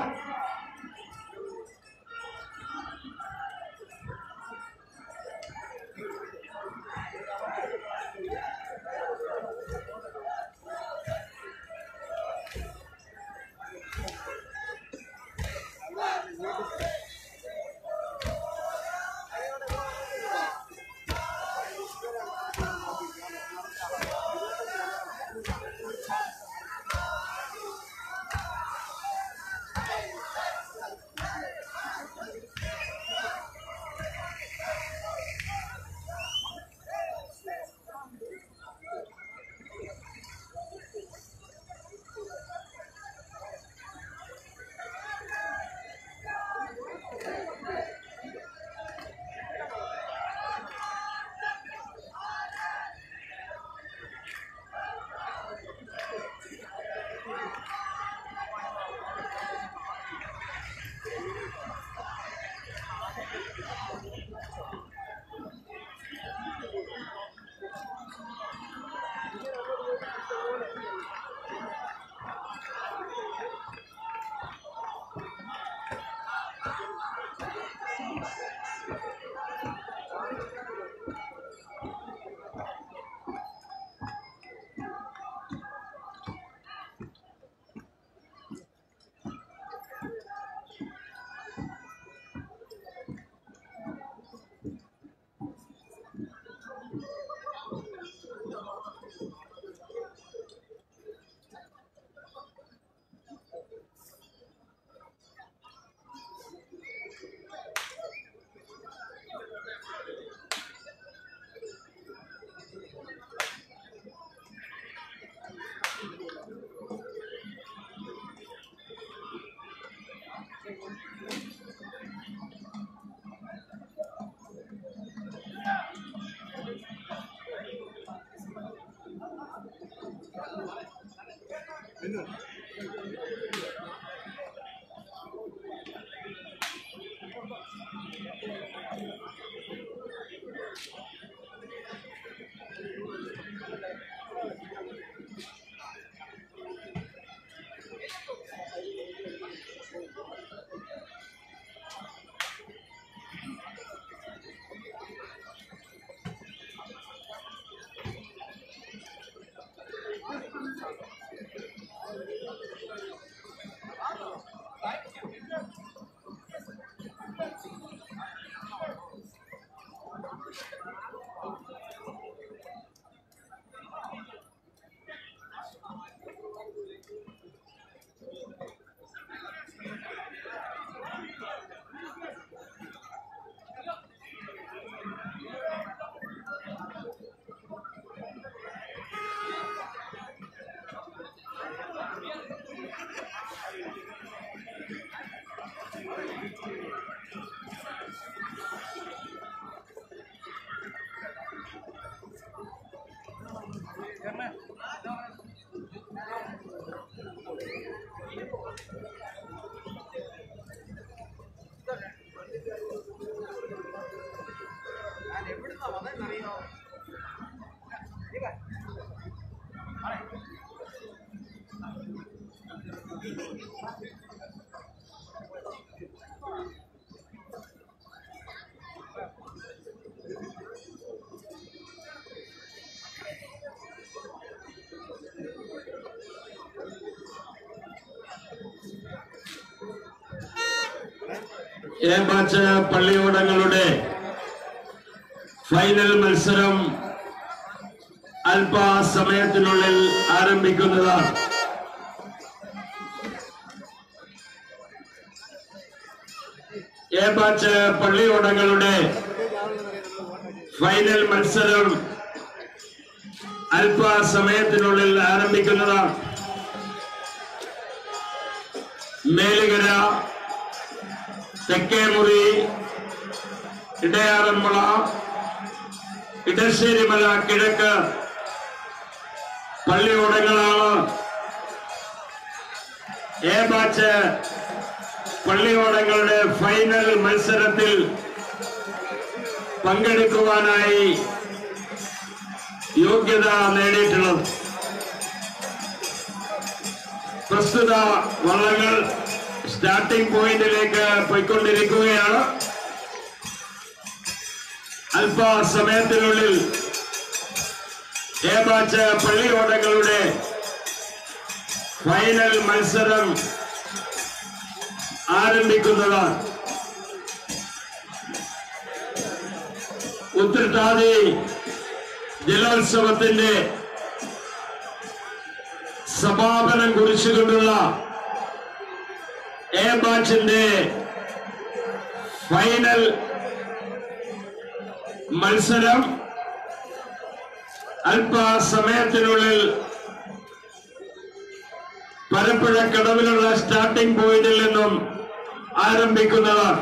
ഏമാച്ച പള്ളിയോടങ്ങളുടെ ഫൈനൽ മത്സരം അല്പസമയത്തിനുള്ളിൽ ആരംഭിക്കുന്നതാണ് എ ബാച്ച് പള്ളിയോടങ്ങളുടെ ഫൈനൽ മത്സരം അല്പസമയത്തിനുള്ളിൽ ആരംഭിക്കുന്നതാണ് മേലുകര തെക്കേമുറി ഇടയാറന്മുള ഇടശ്ശേരിമല കിഴക്ക് പള്ളിയോടങ്ങളാണ് എ ബാച്ച് പള്ളിയോടങ്ങളുടെ ഫൈനൽ മത്സരത്തിൽ പങ്കെടുക്കുവാനായി യോഗ്യത നേടിയിട്ടുള്ളത് പ്രസ്തുത വള്ളങ്ങൾ സ്റ്റാർട്ടിംഗ് പോയിന്റിലേക്ക് പോയിക്കൊണ്ടിരിക്കുകയാണ് അല്പസമയത്തിനുള്ളിൽ എ ബാച്ച് പള്ളിയോടങ്ങളുടെ ഫൈനൽ മത്സരം ആരംഭിക്കുന്നതാണ് ഉത്രട്ടാതി ജലോത്സവത്തിന്റെ സമാപനം കുറിച്ചുകൊണ്ടുള്ള എ ബാച്ചിന്റെ ഫൈനൽ മത്സരം അല്പസമയത്തിനുള്ളിൽ പരപ്പുഴ കടവിലുള്ള സ്റ്റാർട്ടിംഗ് പോയിന്റിൽ നിന്നും ആരംഭിക്കുന്നതാണ്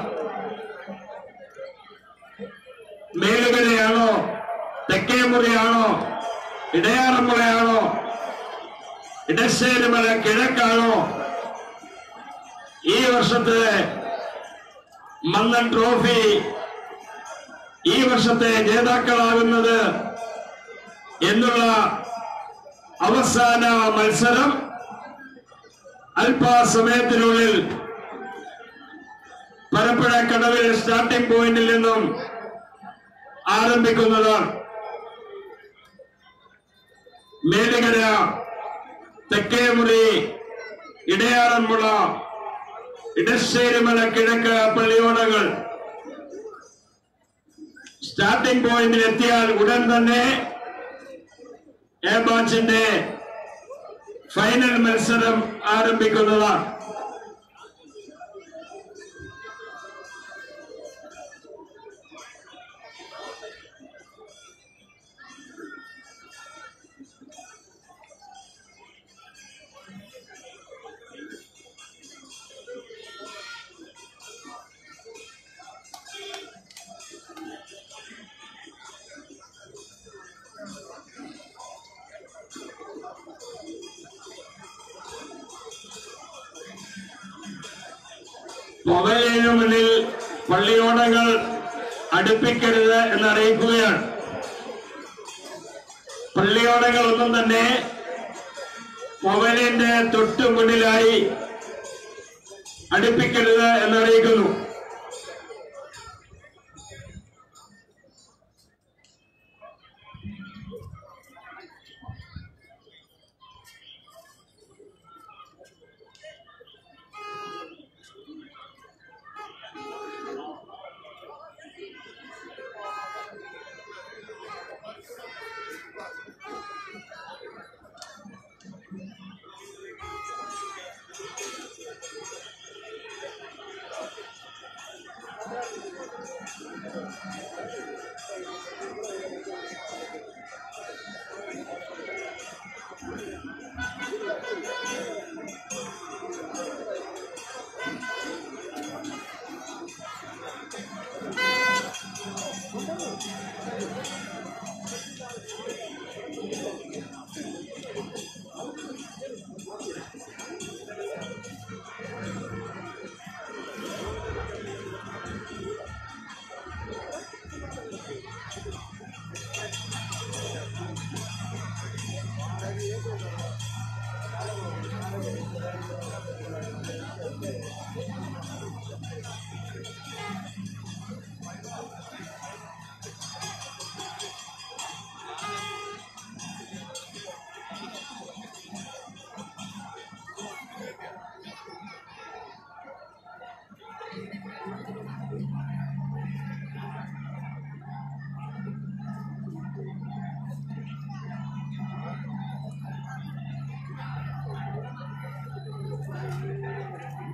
മേലുകരയാണോ തെക്കേമുറിയാണോ ഇടയാറന്മുളയാണോ ഇടശ്ശേരിമല കിഴക്കാണോ ഈ വർഷത്തെ മന്നൻ ട്രോഫി ഈ വർഷത്തെ ജേതാക്കളാകുന്നത് എന്നുള്ള അവസാന മത്സരം അല്പസമയത്തിനുള്ളിൽ പരപ്പുഴ കടവിൽ സ്റ്റാർട്ടിംഗ് പോയിന്റിൽ നിന്നും ആരംഭിക്കുന്നതാണ് മേലുകര തെക്കേമുറി ഇടയാറന്മുള ഇടശ്ശേരിമല കിഴക്ക് പള്ളിയോടങ്ങൾ സ്റ്റാർട്ടിംഗ് പോയിന്റിൽ എത്തിയാൽ ഉടൻ തന്നെ എ ബാച്ചിന്റെ ഫൈനൽ മത്സരം ആരംഭിക്കുന്നതാണ് മൊബൈലിനു മുന്നിൽ പള്ളിയോടങ്ങൾ അടുപ്പിക്കരുത് എന്നറിയിക്കുകയാണ് പള്ളിയോടങ്ങൾ ഒന്നും തന്നെ മൊബൈലിന്റെ തൊട്ടു മുന്നിലായി അടുപ്പിക്കരുത് എന്നറിയിക്കുന്നു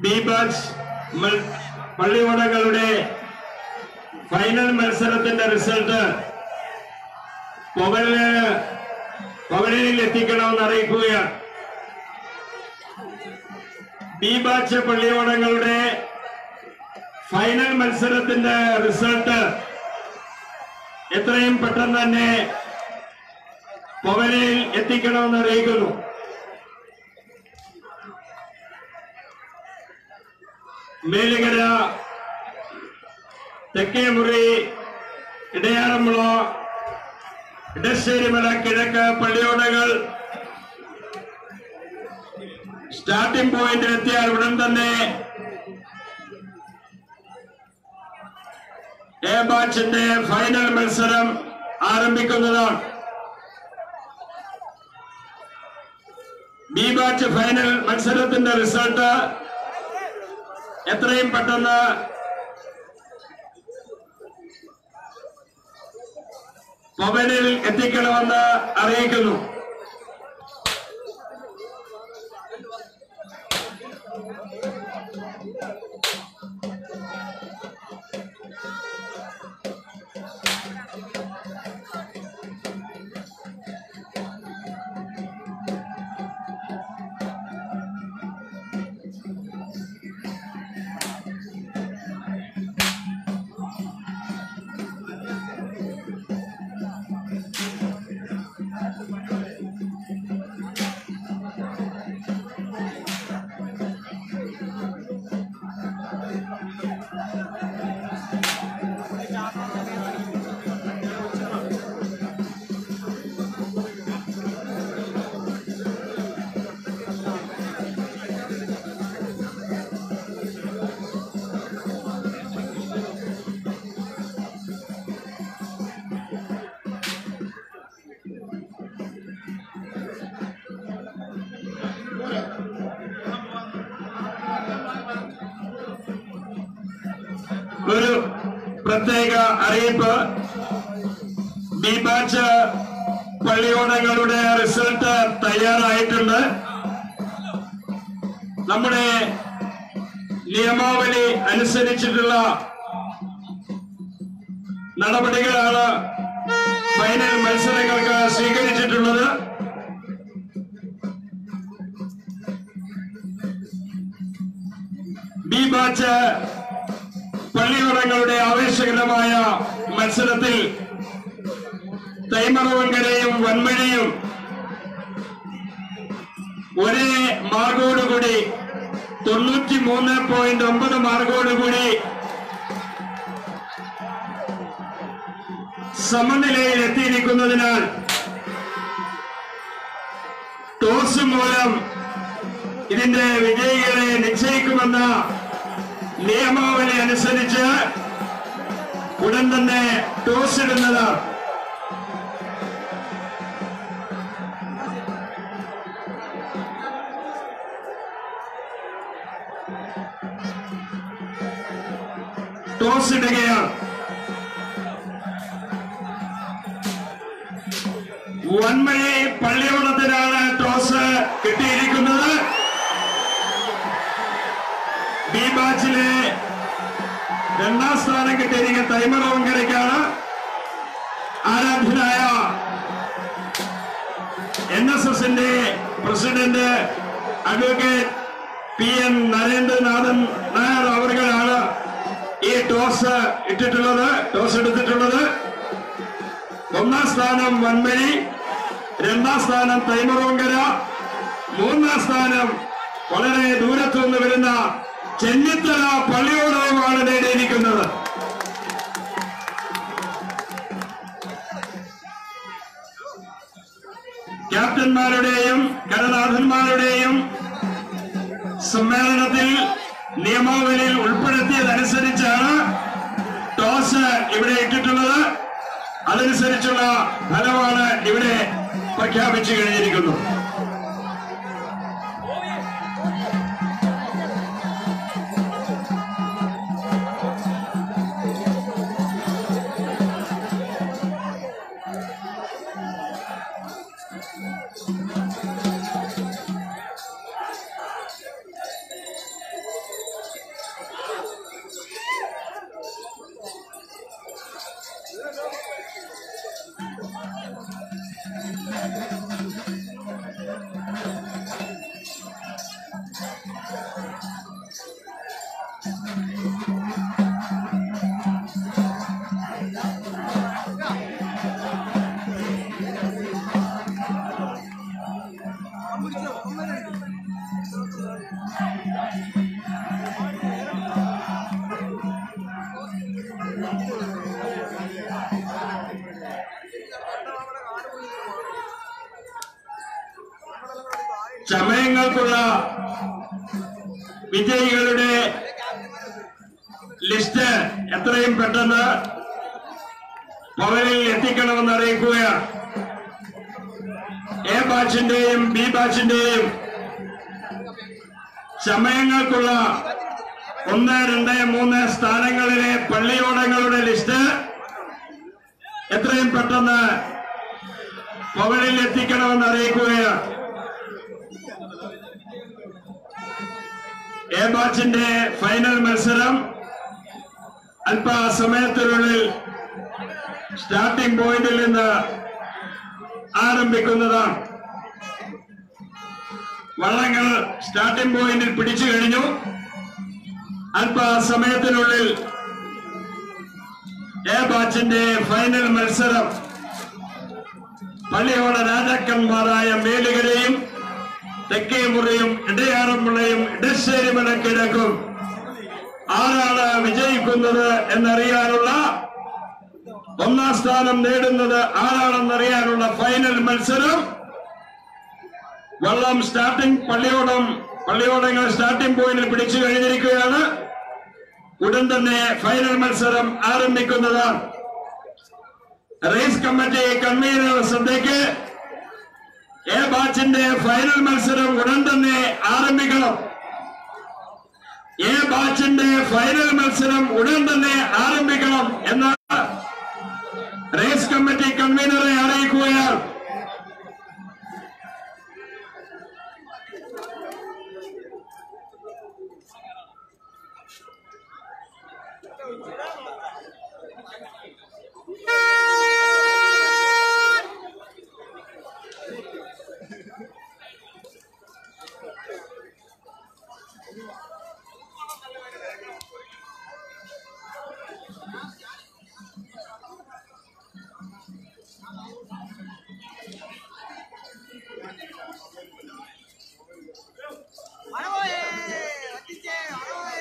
ബി ബാച്ച് മൽ- പള്ളിയോടങ്ങളുടെ ഫൈനൽ മത്സരത്തിന്റെ റിസൾട്ട് പവനില് പവനിൽ എത്തിക്കണമെന്ന് അറിയിക്കുകയാണ് ബി ബാച്ച് പള്ളിയോടങ്ങളുടെ ഫൈനൽ മത്സരത്തിന്റെ റിസൾട്ട് എത്രയും പെട്ടെന്ന് തന്നെ പവനിൽ എത്തിക്കണമെന്ന് അറിയിക്കുന്നു മേലുകര തെക്കേമുറി ഇടയാറമ്പുഴ ഇടശ്ശേരിമല കിഴക്ക് പള്ളിയോടകൾ സ്റ്റാർട്ടിംഗ് പോയിന്റിൽ എത്തിയാൽ ഉടൻ തന്നെ എ ബാച്ചിന്റെ ഫൈനൽ മത്സരം ആരംഭിക്കുന്നതാണ് ബി ബാച്ച് ഫൈനൽ മത്സരത്തിന്റെ റിസൾട്ട് എത്രയും പെട്ടെന്ന് പവനിൽ എത്തിക്കണമെന്ന് അറിയിക്കുന്നു ഒരു പ്രത്യേക അറിയിപ്പ് ബി ബാച്ച് പള്ളിയോടങ്ങളുടെ റിസൾട്ട് തയ്യാറായിട്ടുണ്ട് നമ്മുടെ നിയമാവലി അനുസരിച്ചിട്ടുള്ള നടപടികളാണ് ഫൈനൽ മത്സരങ്ങൾക്ക് സ്വീകരിച്ചിട്ടുള്ളത് ബി ബാച്ച് പള്ളിയോടങ്ങളുടെ ആവേശകരമായ മത്സരത്തിൽ തൈമറവങ്കരയും വൻമഴിയും ഒരേ മാർഗോടുകൂടി തൊണ്ണൂറ്റി മൂന്ന് പോയിന്റ് ഒമ്പത് മാർഗോടുകൂടി സമനിലയിൽ എത്തിയിരിക്കുന്നതിനാൽ ടോസ് മൂലം ഇതിന്റെ വിജയികളെ നിശ്ചയിക്കുമെന്ന നിയമാവലി അനുസരിച്ച് ഉടൻ തന്നെ ടോസ് ഇടുന്നത് ടോസ് ഇടുകയാണ് വൻമഴി പള്ളിയോടത്തിനാണ് ടോസ് കിട്ടിയിരിക്കുന്നത് ബി ബാച്ചിലെ രണ്ടാം സ്ഥാനം കിട്ടിയിരിക്കുന്ന തൈമറവങ്കരയ്ക്കാണ് ആരാധ്യനായ എൻ എസ് എസിന്റെ president advocate P N Narendranathan Nair അവർകളാണ് ഈ ടോസ് ഇട്ടിട്ടുള്ളത് ടോസ് എടുത്തിട്ടുള്ളത് ഒന്നാം സ്ഥാനം വൻമഴി രണ്ടാം സ്ഥാനം തൈമറോങ്കര മൂന്നാം സ്ഥാനം വളരെ ദൂരത്തു നിന്ന് വരുന്ന ചെന്നിത്തല പള്ളിയോടവുമാണ് നേടിയിരിക്കുന്നത് ക്യാപ്റ്റന്മാരുടെയും കരനാഥന്മാരുടെയും സമ്മേളനത്തിൽ നിയമാവലിയിൽ ഉൾപ്പെടുത്തിയതനുസരിച്ചാണ് ടോസ് ഇവിടെ ഇട്ടിട്ടുള്ളത് അതനുസരിച്ചുള്ള ഫലമാണ് ഇവിടെ പ്രഖ്യാപിച്ചു കഴിഞ്ഞിരിക്കുന്നത് സമയങ്ങൾക്കുള്ള വിജയികളുടെ ലിസ്റ്റ് എത്രയും പെട്ടെന്ന് ഭവനിൽ എത്തിക്കണമെന്ന് അറിയിക്കുകയാണ് എ ബാച്ചിന്റെയും ബി ബാച്ചിന്റെയും സമയങ്ങൾക്കുള്ള ഒന്ന് രണ്ട് മൂന്ന് സ്ഥാനങ്ങളിലെ പള്ളിയോടങ്ങളുടെ ലിസ്റ്റ് എത്രയും പെട്ടെന്ന് ഭവനിൽ എത്തിക്കണമെന്ന് അറിയിക്കുകയാണ് എ ബാച്ചിന്റെ ഫൈനൽ മത്സരം അല്പസമയത്തിനുള്ളിൽ സ്റ്റാർട്ടിംഗ് പോയിന്റിൽ നിന്ന് ആരംഭിക്കുന്നതാണ് വള്ളങ്ങൾ സ്റ്റാർട്ടിംഗ് പോയിന്റിൽ പിടിച്ചു കഴിഞ്ഞു അല്പസമയത്തിനുള്ളിൽ എ ബാച്ചിന്റെ ഫൈനൽ മത്സരം പള്ളിയോട രാജാക്കന്മാരായ മേലുകരയും തെക്കേ മുറിയും ഇടയാറന്മുളയും ഇടശ്ശേരി മലക്കിഴക്കും ആരാണ് വിജയിക്കുന്നത് എന്നറിയാനുള്ള ഒന്നാം സ്ഥാനം നേടുന്നത് ആരാണെന്നറിയാനുള്ള ഫൈനൽ മത്സരം വള്ളം സ്റ്റാർട്ടിംഗ് പള്ളിയോടം പള്ളിയോടങ്ങൾ സ്റ്റാർട്ടിംഗ് പോയിന്റിൽ പിടിച്ചു കഴിഞ്ഞിരിക്കുകയാണ് ഉടൻ തന്നെ ഫൈനൽ മത്സരം ആരംഭിക്കുന്നതാണ് റേസ് കമ്മിറ്റി കൺവീനർ ശ്രദ്ധയ്ക്ക് എ ബാച്ചിന്റെ ഫൈനൽ മത്സരം ഉടൻ തന്നെ ആരംഭിക്കണം എ ബാച്ചിന്റെ ഫൈനൽ മത്സരം ഉടൻ തന്നെ ആരംഭിക്കണം എന്ന് റേസ് കമ്മിറ്റി കൺവീനറെ അറിയിക്കുകയാണ് അളവേ അടിച്ചേ അളവേ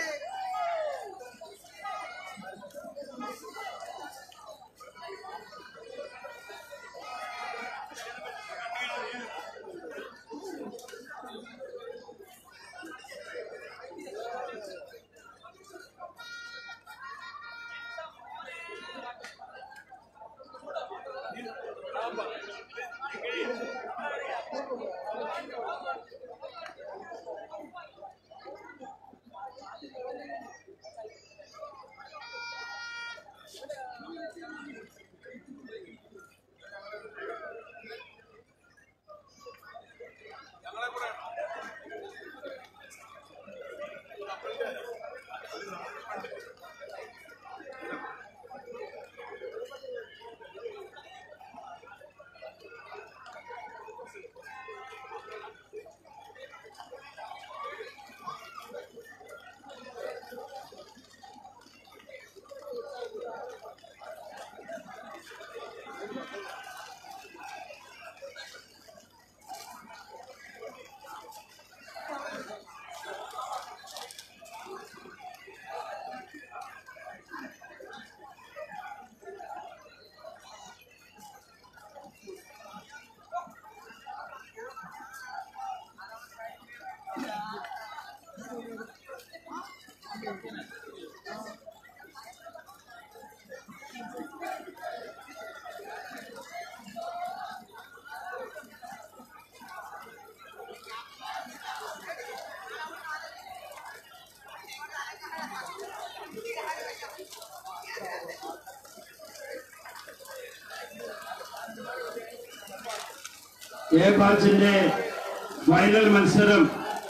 എ ബാച്ചിന്റെ ഫൈനൽ മത്സരം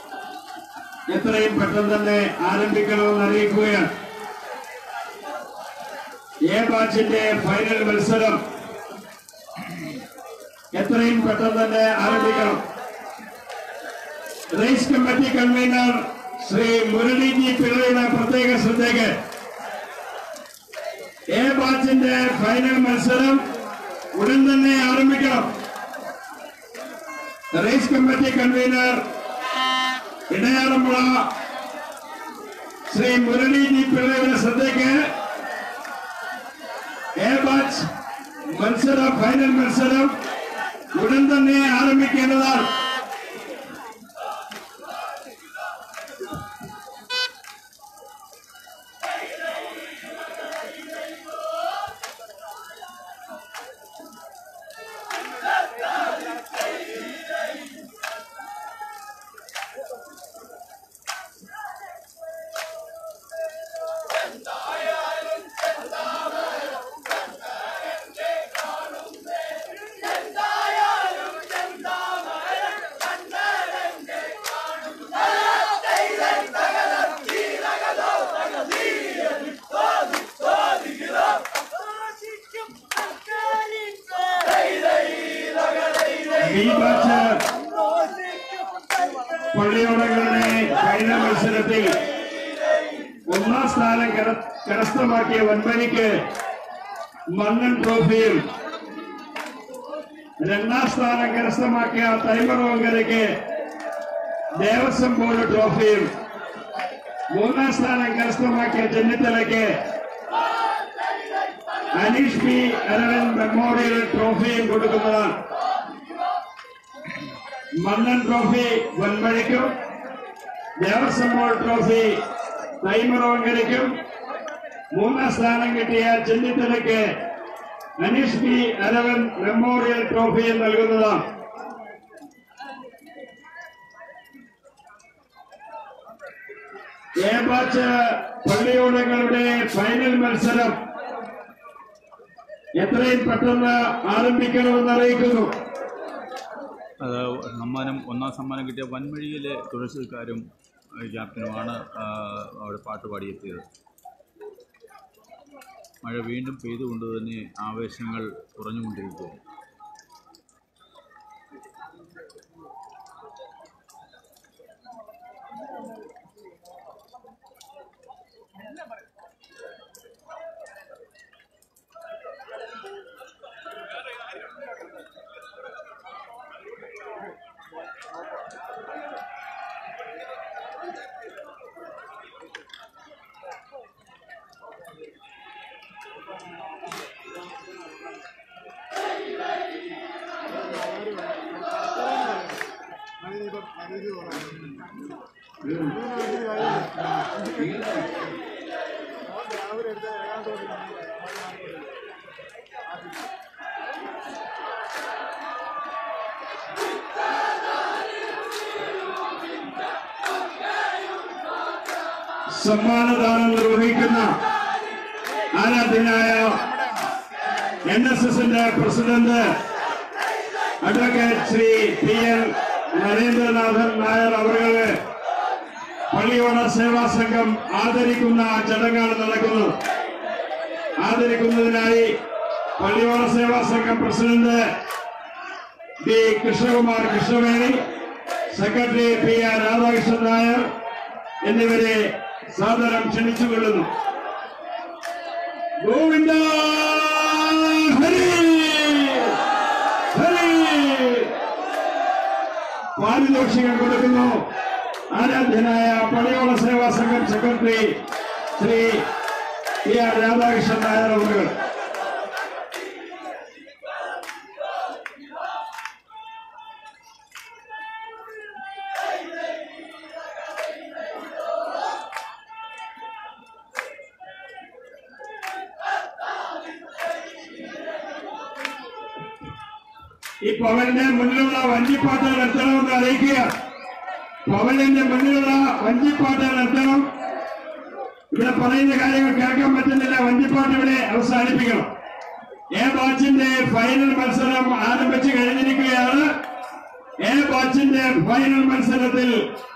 എത്രയും പെട്ടെന്ന് തന്നെ ആരംഭിക്കണമെന്ന് അറിയിക്കുകയാണ് എ ബാച്ചിന്റെ ഫൈനൽ മത്സരം എത്രയും പെട്ടെന്ന് തന്നെ ആരംഭിക്കണം race committee convener Shri Muraliji പിള്ളയുടെ പ്രത്യേക ശ്രദ്ധയ്ക്ക് എ ബാച്ചിന്റെ ഫൈനൽ മത്സരം ഉടൻ തന്നെ ആരംഭിക്കണം race committee convener Edayarampuzha Shri Muraliji പിള്ളയുടെ ശ്രദ്ധയ്ക്ക് എ ബാച്ച് മത്സര ഫൈനൽ മത്സരം ഉടൻ തന്നെ ആരംഭിക്കേണ്ടതാണ് ബി ബാച്ച് പള്ളിയോടങ്ങളുടെ ഫൈനൽ മത്സരത്തിൽ ഒന്നാം സ്ഥാനം കര- കരസ്ഥമാക്കിയ വൻമരിക്ക് മണ്ണൻ ട്രോഫിയും രണ്ടാം സ്ഥാനം കരസ്ഥമാക്കിയ തൈമറവങ്കരയ്ക്ക് ദേവസ്വം ബോർഡ് ട്രോഫിയും മൂന്നാം സ്ഥാനം കരസ്ഥമാക്കിയ ചെന്നിത്തലയ്ക്ക് അനീഷ് പി അരവിന്ദ് മെമ്മോറിയൽ ട്രോഫിയും കൊടുക്കുന്നതാണ് മന്നൻ ട്രോഫി വൻമഴിക്കും ദേവസ്വം ബോർഡ് ട്രോഫി തൈമറോങ്കരയ്ക്കും മൂന്നാം സ്ഥാനം കിട്ടിയ ചെന്നിത്തലയ്ക്ക് അനീഷ് പി അരവിന്ദ് മെമ്മോറിയൽ ട്രോഫിയും നൽകുന്നതാണ് എ ബാച്ച് പള്ളിയോടങ്ങളുടെ ഫൈനൽ മത്സരം എത്രയും പെട്ടെന്ന് ആരംഭിക്കണമെന്ന് അറിയിക്കുന്നു അത് സമ്മാനം ഒന്നാം സമ്മാനം കിട്ടിയ വൻമഴിയിലെ തുഴച്ചിൽക്കാരും ഏഹ്, ക്യാപ്റ്റനുമാണ് ആ, അവിടെ പാട്ട് പാടിയെത്തിയത് മഴ വീണ്ടും പെയ്തുകൊണ്ട് തന്നെ ആവേശങ്ങൾ കുറഞ്ഞുകൊണ്ടിരിക്കുന്നു സമ്മാനദാനം നിർവഹിക്കുന്ന ആരാധ്യനായ എൻ എസ് എസിന്റെ president advocate Shri P N Narendranathan Nair അവരുടെ പള്ളിയോട സേവാ സംഘം ആദരിക്കുന്ന ചടങ്ങാണ് നടക്കുന്നത് ആദരിക്കുന്നതിനായി Palliyoda Seva Sangham president D Krishnakumar Krishnaveni secretary P R Radhakrishnan Nair എന്നിവരെ സാദരം ക്ഷണിച്ചുകൊള്ളുന്നു ഗോവിന്ദ ഹരി ഹരി പാരിതോഷികം കൊടുക്കുന്നു ആരാധ്യനായ Palliyoda Seva Sangham secretary Shri P R Radhakrishnan Nair അവർ ഈ പവലിന്റെ മുന്നിലുള്ള വഞ്ചിപ്പാട്ടുകൾ എത്തണമെന്ന് അറിയിക്കുക പവലിന്റെ മുന്നിലുള്ള വഞ്ചിപ്പാട്ടുകൾ എത്തണം ഇവിടെ പറയുന്ന കാര്യങ്ങൾ കേൾക്കാൻ പറ്റുന്നില്ല വഞ്ചിപ്പാട്ട് ഇവിടെ അവസാനിപ്പിക്കണം എ ബാച്ചിന്റെ ഫൈനൽ മത്സരം ആരംഭിച്ചു കഴിഞ്ഞിരിക്കുകയാണ് എ ബാച്ചിന്റെ ഫൈനൽ മത്സരത്തിൽ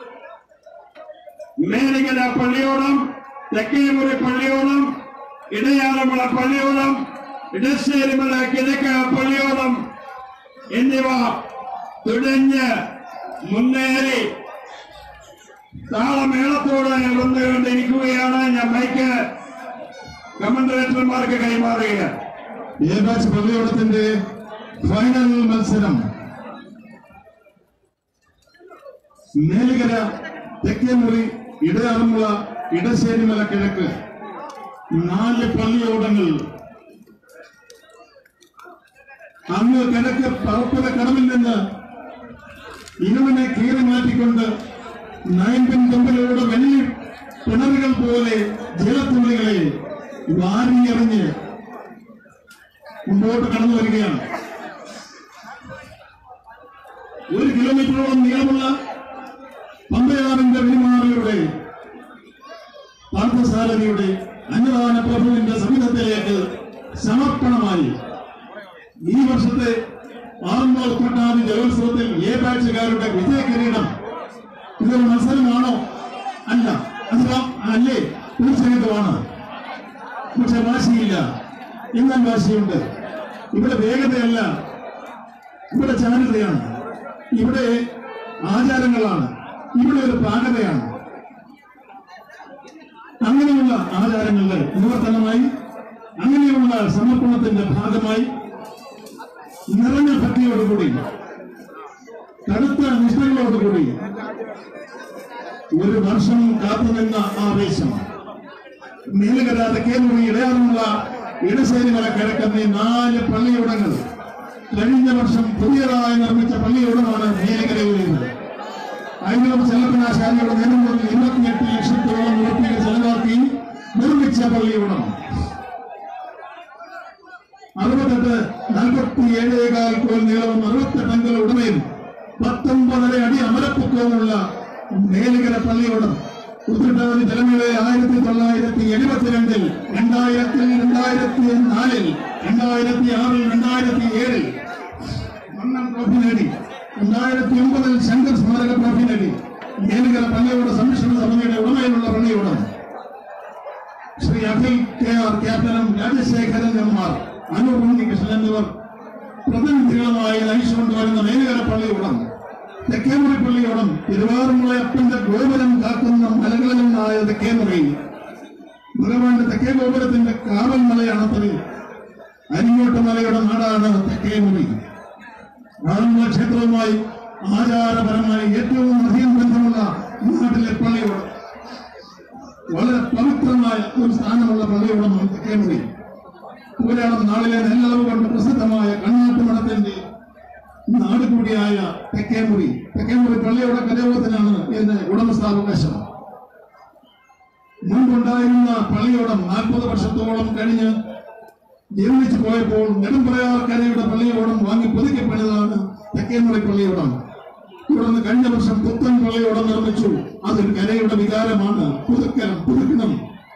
മേലിക്കര പള്ളിയോടം തെക്കേമുറി പള്ളിയോടം ഇടയാറമുള പള്ളിയോടം ഇടശ്ശേരിമല കിഴക്ക് പള്ളിയോടം എന്നിവ തുഴഞ്ഞ് മുന്നേറി താളമേളത്തോടെ വന്നുകൊണ്ടിരിക്കുകയാണ് ഞാൻ മൈക്ക് കമന്റേറ്റർമാർക്ക് കൈമാറുകയാണ് എ ബാച്ച് പള്ളിയോടത്തിന്റെ ഫൈനൽ മത്സരം മേലുകര തെക്കേമുറി ഇടയാറന്മുള ഇടശ്ശേരിമല കിഴക്ക് നാല് പള്ളിയോടങ്ങൾ അങ്ങ് കിഴക്ക് പറപ്പുര കടവിൽ നിന്ന് ഇരുവനെ കീറി മാറ്റിക്കൊണ്ട് നയൻപിൻ തുമ്പിലൂടെ വെള്ളി പിണറുകൾ പോലെ ജലത്തുള്ളികളെ വാരിയെറിഞ്ഞ് മുമ്പോട്ട് കടന്നു വരികയാണ് ഒരു കിലോമീറ്ററോളം നീളമുള്ള പമ്പയാറിന്റെ വെളിമാറിലൂടെ പാർത്ഥസാരഥിയുടെ അന്നദാന പ്രഭുവിന്റെ സമിധത്തിലേക്ക് സമർപ്പണമായി ഈ വർഷത്തെ ആറന്മുള കൊട്ടാതി ജലോത്സവത്തിൽ എ ബാച്ചുകാരുടെ വിജയ കിരീടം ഇതൊരു മത്സരമാണോ അല്ല അഥവാ അല്ലേ തീർച്ചയായിട്ടുമാണ് പക്ഷെ വാശിയില്ല എന്നാൽ വാശിയുണ്ട് ഇവിടെ വേഗതയല്ല ഇവിടെ ചാരുതയാണ് ഇവിടെ ആചാരങ്ങളാണ് ഇവിടെ ഒരു പാകതയാണ് അങ്ങനെയുള്ള ആചാരങ്ങളുടെ നിവർത്തനമായി അങ്ങനെയുള്ള സമർപ്പണത്തിന്റെ ഭാഗമായി നിറഞ്ഞ ഭക്തിയോടുകൂടി കടുത്ത നിഷ്ഠകളോടുകൂടി ഒരു വർഷം കാത്തുനിന്ന ആവേശം നീലകര തെക്കേമുറി ഇടയാറുമുള്ള ഇടശ്ശേരി മല കിഴക്കുന്ന ഈ നാല് പള്ളിയോടങ്ങൾ കഴിഞ്ഞ വർഷം പുതിയതായി നിർമ്മിച്ച പള്ളിയോടമാണ് നീലകരയിലേത് ഐനൂർ ചെല്ലപ്പനാശാരിയുടെ നേതൃത്വത്തിൽ ഇരുപത്തിയെട്ട് ലക്ഷത്തോളം ഉറപ്പിക ചെലവാക്കി നിർമ്മിച്ച പള്ളിയോടം അറുപത്തെട്ട് നാൽപ്പത്തിയേഴേകാൽ കോൽ നീളവും അറുപത്തെട്ട് അങ്കല ഉടമയും പത്തൊമ്പതര അടി അമലപ്പൊക്കവുമുള്ള മേലുകര പള്ളിയോടം ഉത്രട്ടാതി തലമുറ ആയിരത്തി തൊള്ളായിരത്തി എഴുപത്തിരണ്ടിൽ രണ്ടായിരത്തിൽ രണ്ടായിരത്തി നാലിൽ രണ്ടായിരത്തി ആറിൽ രണ്ടായിരത്തി ഏഴിൽ മന്നം ട്രോഫി നേടി രണ്ടായിരത്തി ഒമ്പതിൽ ശങ്കർ സ്മാരക ട്രോഫി നേടി മേലുകര പള്ളിയോട് സംരക്ഷണ സമിതിയുടെ ഉടമയിലുള്ള പള്ളിയോടം ശ്രീ അഖിൽ കെ ആർ ക്യാപ്റ്റനും രാജശേഖരൻ എം ആർ അനൂർ ഉണ്ണികൃഷ്ണൻ എന്നിവർ പ്രതിനിധികളുമായി നയിച്ചുകൊണ്ട് വരുന്ന മേലുകര പള്ളിയോടം തെക്കേമുറി പള്ളിയോടം തിരുവാറുമുളയപ്പന്റെ ഗോപുരം കാക്കുന്ന മലകളിൽ നിന്നായ തെക്കേമുറി ഭഗവാന്റെ തെക്കേ ഗോപുരത്തിന്റെ കാവൽ മലയാണ് തലി അരിങ്ങോട്ട് മലയുടെ നാടാണ് തെക്കേമുറി ആറന്മുള ക്ഷേത്രവുമായി ആചാരപരമായി ഏറ്റവും അധികം ബന്ധമുള്ള നാട്ടിലെ പള്ളിയോടം വളരെ പവിത്രമായ ഒരു സ്ഥാനമുള്ള പള്ളിയോടമാണ് തെക്കേമുറി പൂരാടം നാളിലെ നെല്ലളവ് കൊണ്ട് പ്രസിദ്ധമായ കണ്ണാട്ടുമണത്തിന്റെ നാട് കൂടിയായ തെക്കേമുറി തെക്കേമുറി പള്ളിയുടെ കലോപത്തിനാണ് ഇതിന്റെ ഉടമസ്ഥാവകാശം മുൻപുണ്ടായിരുന്ന പള്ളിയോടം നാൽപ്പത് വർഷത്തോളം കഴിഞ്ഞ് നിർമ്മിച്ചു പോയപ്പോൾ നെടുമ്പറയാർ കരയുടെ പള്ളിയോടം വാങ്ങി പുതുക്കി പണിതാണ് തെക്കേമുറി പള്ളിയോടം തുടർന്ന് കഴിഞ്ഞ വർഷം പുത്തൻ പള്ളിയോടം നിർമ്മിച്ചു അതൊരു കരയുടെ വികാരമാണ് പുതുക്കണം പുതുക്കണം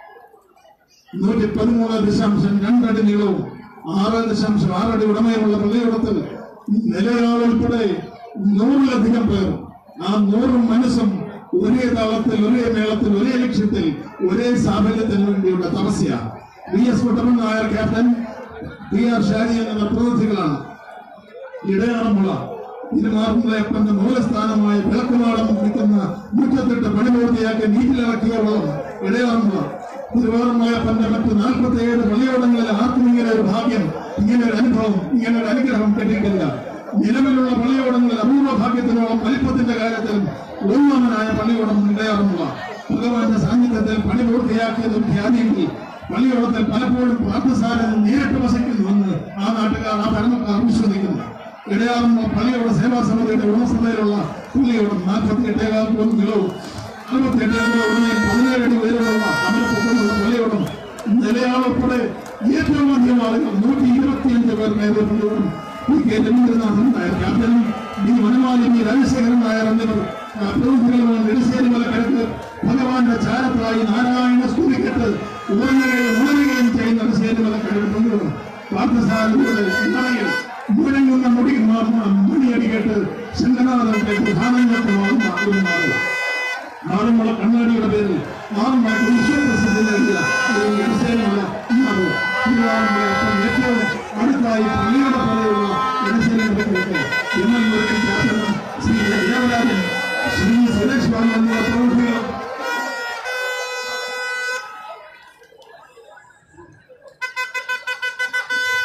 നൂറ്റി പതിമൂന്ന് ദശാംശം രണ്ടടി നീളവും ആറ് ദശാംശം ആറടി ഉടമയുമുള്ള പള്ളിയോടത്തിൽ നിലയാൾ ഉൾപ്പെടെ നൂറിലധികം പേർ ആ നൂറും മനസ്സും ഒരേ താളത്തിൽ ഒരേ മേളത്തിൽ ഒരേ ലക്ഷ്യത്തിൽ ഒരേ സാഫല്യത്തിന് വേണ്ടിയുള്ള തപസ്യ V S Kuttappan Nair captain P R Shari എന്ന പ്രതിനിധികളാണ് ഇടയാറമുള ഇരുമാറുന്നപ്പന്റെ മൂലസ്ഥാനമായ വിളക്കുമാടം നിൽക്കുന്ന മുറ്റത്തിട്ട് പണിപൂർത്തിയാക്കി നീറ്റിലിറക്കിയ വെള്ളം ഇടയാറുമുള തിരുവാറുമുളയപ്പന്റെ മറ്റ് നാൽപ്പത്തിയേഴ് പള്ളിയോടങ്ങളിൽ ആർക്കും ഇങ്ങനെ ഒരു ഭാഗ്യം ഇങ്ങനെ ഒരു അനുഭവം ഇങ്ങനെ ഒരു അനുഗ്രഹം കിട്ടിയിട്ടില്ല നിലവിലുള്ള പള്ളിയോടങ്ങളിൽ അപൂർവ ഭാഗ്യത്തിനോളം വലിപ്പത്തിന്റെ കാര്യത്തിലും ഒന്നാമനായ പള്ളിയോടം ഇടയാറുമുള ഭഗവാന്റെ സാന്നിധ്യത്തിൽ പണി പൂർത്തിയാക്കിയതും ധ്യാനിയെങ്കിൽ പള്ളിയോടത്തിൽ പലപ്പോഴും പ്രാർത്ഥസാരൻ നേരിട്ട് വസിക്കുന്നുവെന്ന് ആ നാട്ടുകാർ ആ ഭരണക്കാർ വിശ്വസിക്കുന്നു ഇടയാറുന്ന പള്ളിയോട് സേവാ സമിതിയുടെ ഉടമസ്ഥതയിലുള്ള പള്ളിയോടും നാൽപ്പത്തി എട്ടേകാൽ പോലും നിലവും അറുപത്തി എട്ടേകാൽ ഉടനെ പതിനേഴ് അടി ഉയരമുള്ള അമലപ്പൊക്കമുള്ള പള്ളിയോടും നിലയാളുൾപ്പെടെ ഏറ്റവും അധികം ആളുകൾ നൂറ്റി ഇരുപത്തിയഞ്ച് പേർ കയറിയ പള്ളിയോടും പി കെ രവീന്ദ്രനാഥൻ നായർ ക്യാപ്റ്റനും ഡി വനമാലിനി രാജശേഖരൻ നായർ എന്നിവർ ആ, പ്രതിനിധികളുമാണ് ഇടശ്ശേരി മല കിഴക്ക് ഭഗവാന്റെ ചാരത്തായി നാരായണ സ്തുതി കേട്ട് ഉയരുകയും ഉണരുകയും ചെയ്യുന്ന ഇടശ്ശേരി മല കിഴക്ക് പള്ളിയോടും പാർത്ഥസാരഥിയുടെ നടയിൽ മുഴങ്ങുന്ന മുടി മ- മ- മണിയടി കേട്ട് ശങ്കനാഥന്റെ പ്രധാനങ്ങൾക്ക് മാറുന്ന ഒരു നാട് ആറന്മുള കണ്ണാടിയുടെ പേരിൽ ആറന്മുളക്ക് വിശ്വപ്രസിദ്ധി നേടിയ ഈ ഇടശ്ശേരിമല നാട് തിരുവാറന്മുളയപ്പൻ ഏറ്റവും അടുത്തായി പള്ളിയുടെ പോലെയുള്ള ഇടശ്ശേരിമലയ്ക്ക് എം എൽ എ ക്യാപ്റ്റനും ശ്രീ ദേവരാജൻ ശ്രീ സുരേഷ് ബാബു എന്നിവ പ്രമുഖ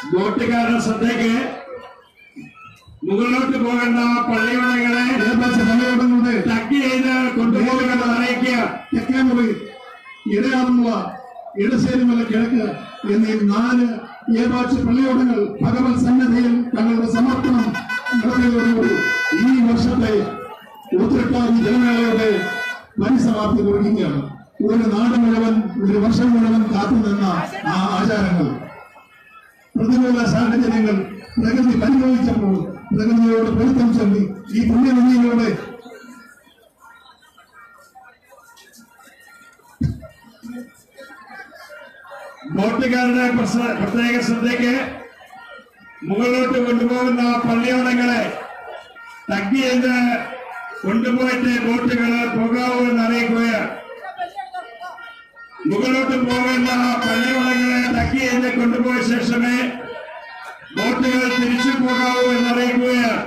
ബോട്ടുകാരുടെ ശ്രദ്ധയ്ക്ക് മുകളിലോട്ട് പോകേണ്ട പള്ളിയോടങ്ങളെ ഏർപ്പാച്ച പള്ളിയോടങ്ങളുടെ ടക്ക് ചെയ്ത് കൊണ്ടുപോകണമെന്ന് അറിയിക്കുക തെക്കേമുറി ഇടയാറുമുള്ള ഇടശ്ശേരിമല കിഴക്ക് എന്നീ നാല് ഏപാക്ഷ പള്ളിയോടങ്ങൾ ഭഗവത് സന്നദ്ധയിൽ തങ്ങളുടെ സമർപ്പണം നടത്തിയതോടുകൂടി ഈ വർഷത്തെ ഉത്തരട്ടാതി ജലമേളയുടെ പരിസമാപ്തി കുറിക്കുകയാണ് ഒരു നാട് മുഴുവൻ ഒരു വർഷം മുഴുവൻ കാത്തുനിന്ന ആ ആചാരങ്ങൾ പ്രതികൂല സാഹചര്യങ്ങൾ പ്രകൃതി പരിഗണിച്ചപ്പോൾ പ്രകൃതിയോട് പൊരുത്തം ചൊല്ലി ഈ പുണ്യനദിയിലൂടെ ബോട്ടുകാരുടെ പ്രസ- പ്രത്യേക ശ്രദ്ധയ്ക്ക് മുകളിലോട്ട് കൊണ്ടുപോകുന്ന പള്ളിയോടങ്ങളെ ടക്ക് ചെയ്ത് കൊണ്ടുപോയിട്ട് ബോട്ടുകൾ പോകാവൂ എന്ന് അറിയിക്കുകയാണ് മുകളിലോട്ട് പോകേണ്ട പള്ളിയോടങ്ങളെ ടക്ക് ചെയ്ത് കൊണ്ടുപോയ ശേഷമേ ബോട്ടുകൾ തിരിച്ചു പോകാവൂ എന്ന് അറിയിക്കുകയാണ്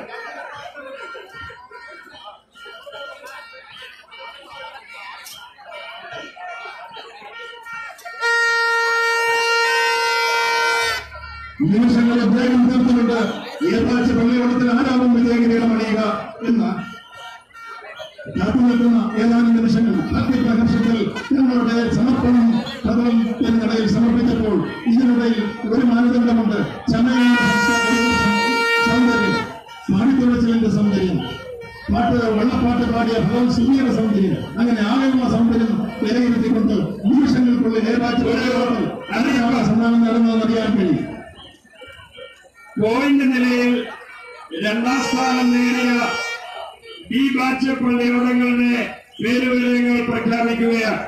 നിമിഷങ്ങൾ അദ്ദേഹം തീർത്തുകൊണ്ട് ഏതാഴ്ച പള്ളിയോടത്തിൽ ആരാവും വിജയകിരീടം അണിയുക എന്ന് കാത്തു നിൽക്കുന്ന ഏതാനും നിമിഷങ്ങൾ ഭക്തിപ്രഹർഷത്തിൽ ഞങ്ങളുടെ സമർപ്പണം പദവിനിടയിൽ സമർപ്പിച്ചപ്പോൾ ഇതിനിടയിൽ ഒരു മാനദണ്ഡമുണ്ട് ചമയങ്ങളുടെ സൗന്ദര്യം മാണിത്തുഴച്ചിലിന്റെ സൗന്ദര്യം പാട്ട് വെള്ളപ്പാട്ട് പാടിയ ഭഗവൻ സുനിയുടെ സൗന്ദര്യം അങ്ങനെ ആകെയുള്ള സൗന്ദര്യം വിലയിരുത്തിക്കൊണ്ട് നിമിഷങ്ങൾക്കുള്ളിൽ ഏതാഴ്ച പള്ളിയോടത്തിൽ അതിനാണ് സന്നാഹം നടന്നതെന്ന് അറിയാൻ കഴിയും പോയിന്റ് നിലയിൽ രണ്ടാം സ്ഥാനം നേടിയ ഈ ബാച്ച് പള്ളിയോടങ്ങളുടെ പേരുവിവരങ്ങൾ പ്രഖ്യാപിക്കുകയാണ്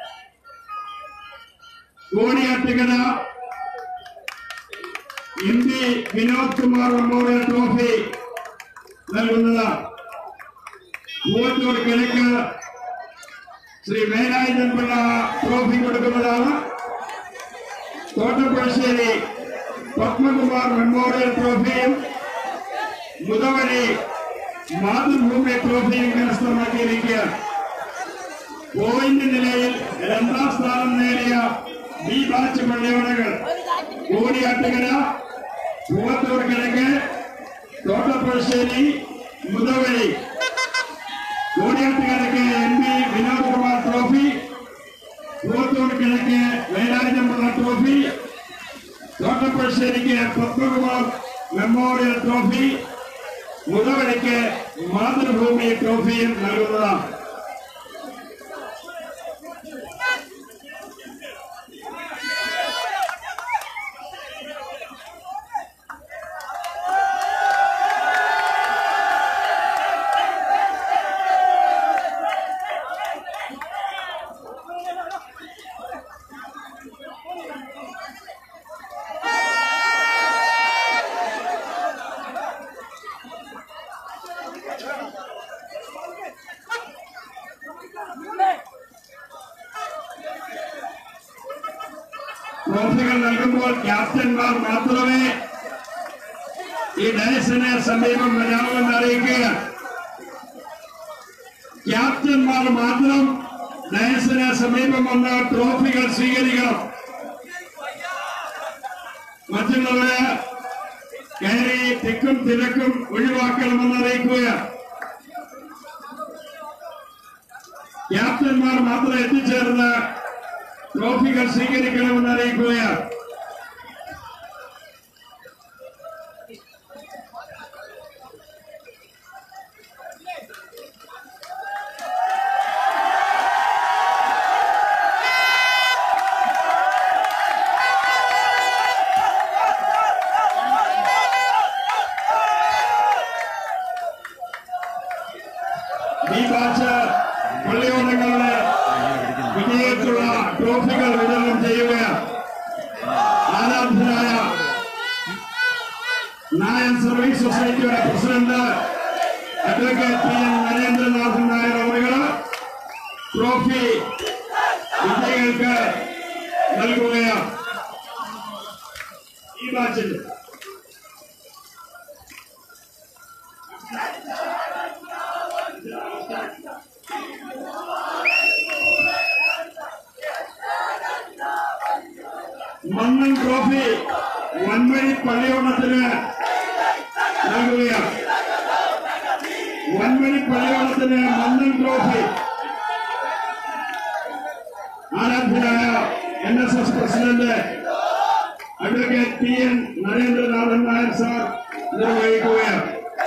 Kodiyattukara M P Vinod Kumar memorial trophy നൽകുന്നതാണ് പൂവത്തൂർ കിഴക്ക് ശ്രീ വേലായുധൻ പിള്ള ട്രോഫി കൊടുക്കുന്നതാണ് തോട്ടപ്പുഴശ്ശേരി പത്മകുമാർ മെമ്മോറിയൽ ട്രോഫിയും മുതവരി മാതൃഭൂമി ട്രോഫിയും കരസ്ഥമാക്കിയിരിക്കുക പോയിന്റ് നിലയിൽ രണ്ടാം സ്ഥാനം നേടിയ ബി ബാച്ച് പള്ളിയോടകൾ കോടിയാട്ടുകര പൂവത്തൂർ കിഴക്ക് തോട്ടപ്പുഴശ്ശേരി മുതവരി കോടിയാട്ടുകരക്ക് M P Vinod Kumar trophy Poovathur കിഴക്ക് വേലായുധമുള്ള ട്രോഫി തോട്ടപ്പുഴശ്ശേരിക്ക് പത്മകുമാർ മെമ്മോറിയൽ ട്രോഫി മുതവരയ്ക്ക് മാതൃഭൂമി ട്രോഫിയും നൽകുന്നതാണ് ട്രോഫികൾ നൽകുമ്പോൾ ക്യാപ്റ്റന്മാർ മാത്രമേ ഈ ഡയസിന് സമീപം വരാമെന്ന് അറിയിക്കുക ക്യാപ്റ്റന്മാർ മാത്രം ഡയസിന് സമീപം വന്ന് ട്രോഫികൾ സ്വീകരിക്കണം മറ്റുള്ളവര് കയറി തിക്കും തിരക്കും ഒഴിവാക്കണമെന്ന് അറിയിക്കുക ക്യാപ്റ്റന്മാർ മാത്രം എത്തിച്ചേർന്ന് ട്രോഫികൾ സ്വീകരിക്കണമെന്ന് അറിയിക്കുകയാണ് ഈ ബാച്ച് പള്ളിയോടങ്ങളുടെ വിജയത്തുള്ള ട്രോഫികൾ വിതരണം ചെയ്യുകയാണ് ആരാധനായ നായർ സർവീസ് സൊസൈറ്റിയുടെ president advocate P N Narendranathan Nair അവരുകൾ ട്രോഫി വിജയികൾക്ക് നൽകുകയാണ് ഈ ബാച്ചിൽ മണ്ണൻ ട്രോഫി വൻമഴി പള്ളിയോണത്തിന് നൽകുകയാണ് വൻമഴി പള്ളിയോണത്തിന് മന്നൻ ട്രോഫി ആരാധ്യനായ N S S president advocate T N Narendranathan Nair sir നിർവഹിക്കുകയാണ്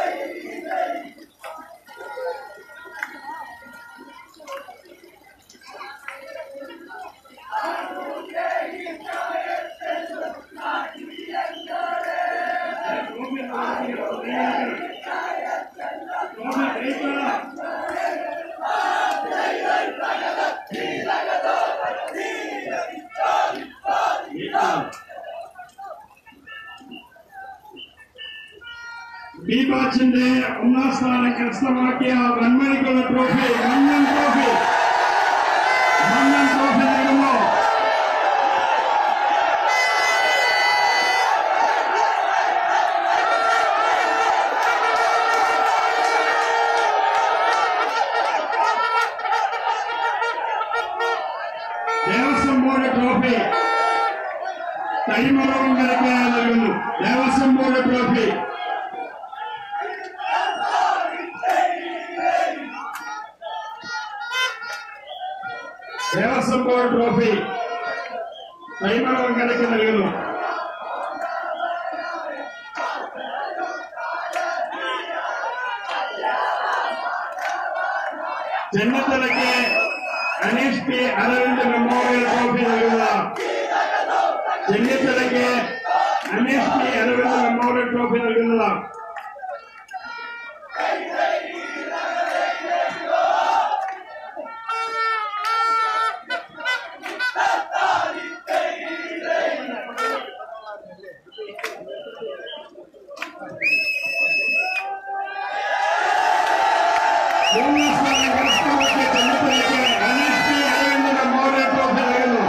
ബി ബാച്ചിന്റെ ഒന്നാം സ്ഥാനം കരസ്ഥമാക്കിയ വൻമണിക്കുള്ള trophy Mannan trophy Mannan trophy നേടുന്നു ദേവസ്വം ബോർഡ് ട്രോഫി കൈമറവും കരയ്ക്ക് നൽകുന്നു Devaswom board trophy Devaswom board trophy കൈമറവും കരയ്ക്ക് നൽകുന്നു ചെന്നത്തലയ്ക്ക് Aneesh P Aravind memorial trophy നൽകുക ചെന്നിത്തലയ്ക്ക് Aneesh P Aravind memorial trophy നൽകുന്നതാണ് മൂന്നാം സ്ഥാനം കരസ്ഥമാക്കിയ ചെന്നിത്തലയ്ക്ക് Aneesh P Aravind memorial trophy നൽകുന്നു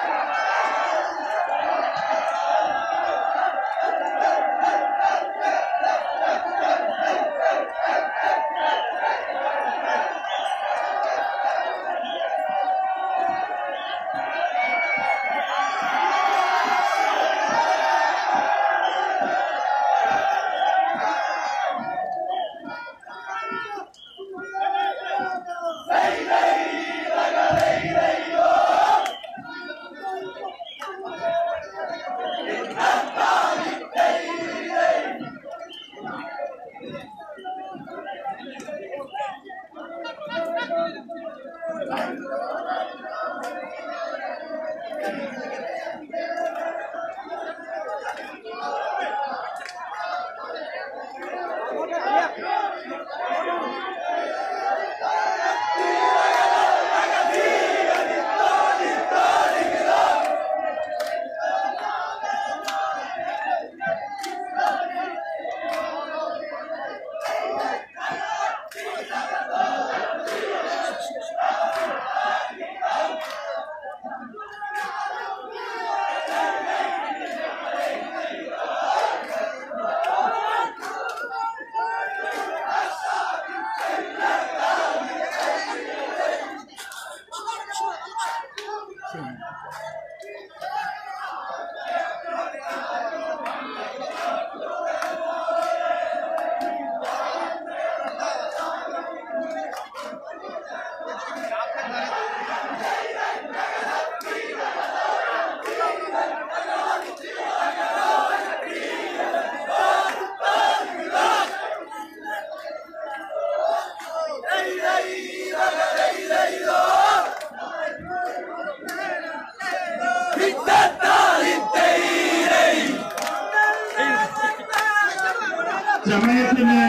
സമയത്തിന്റെ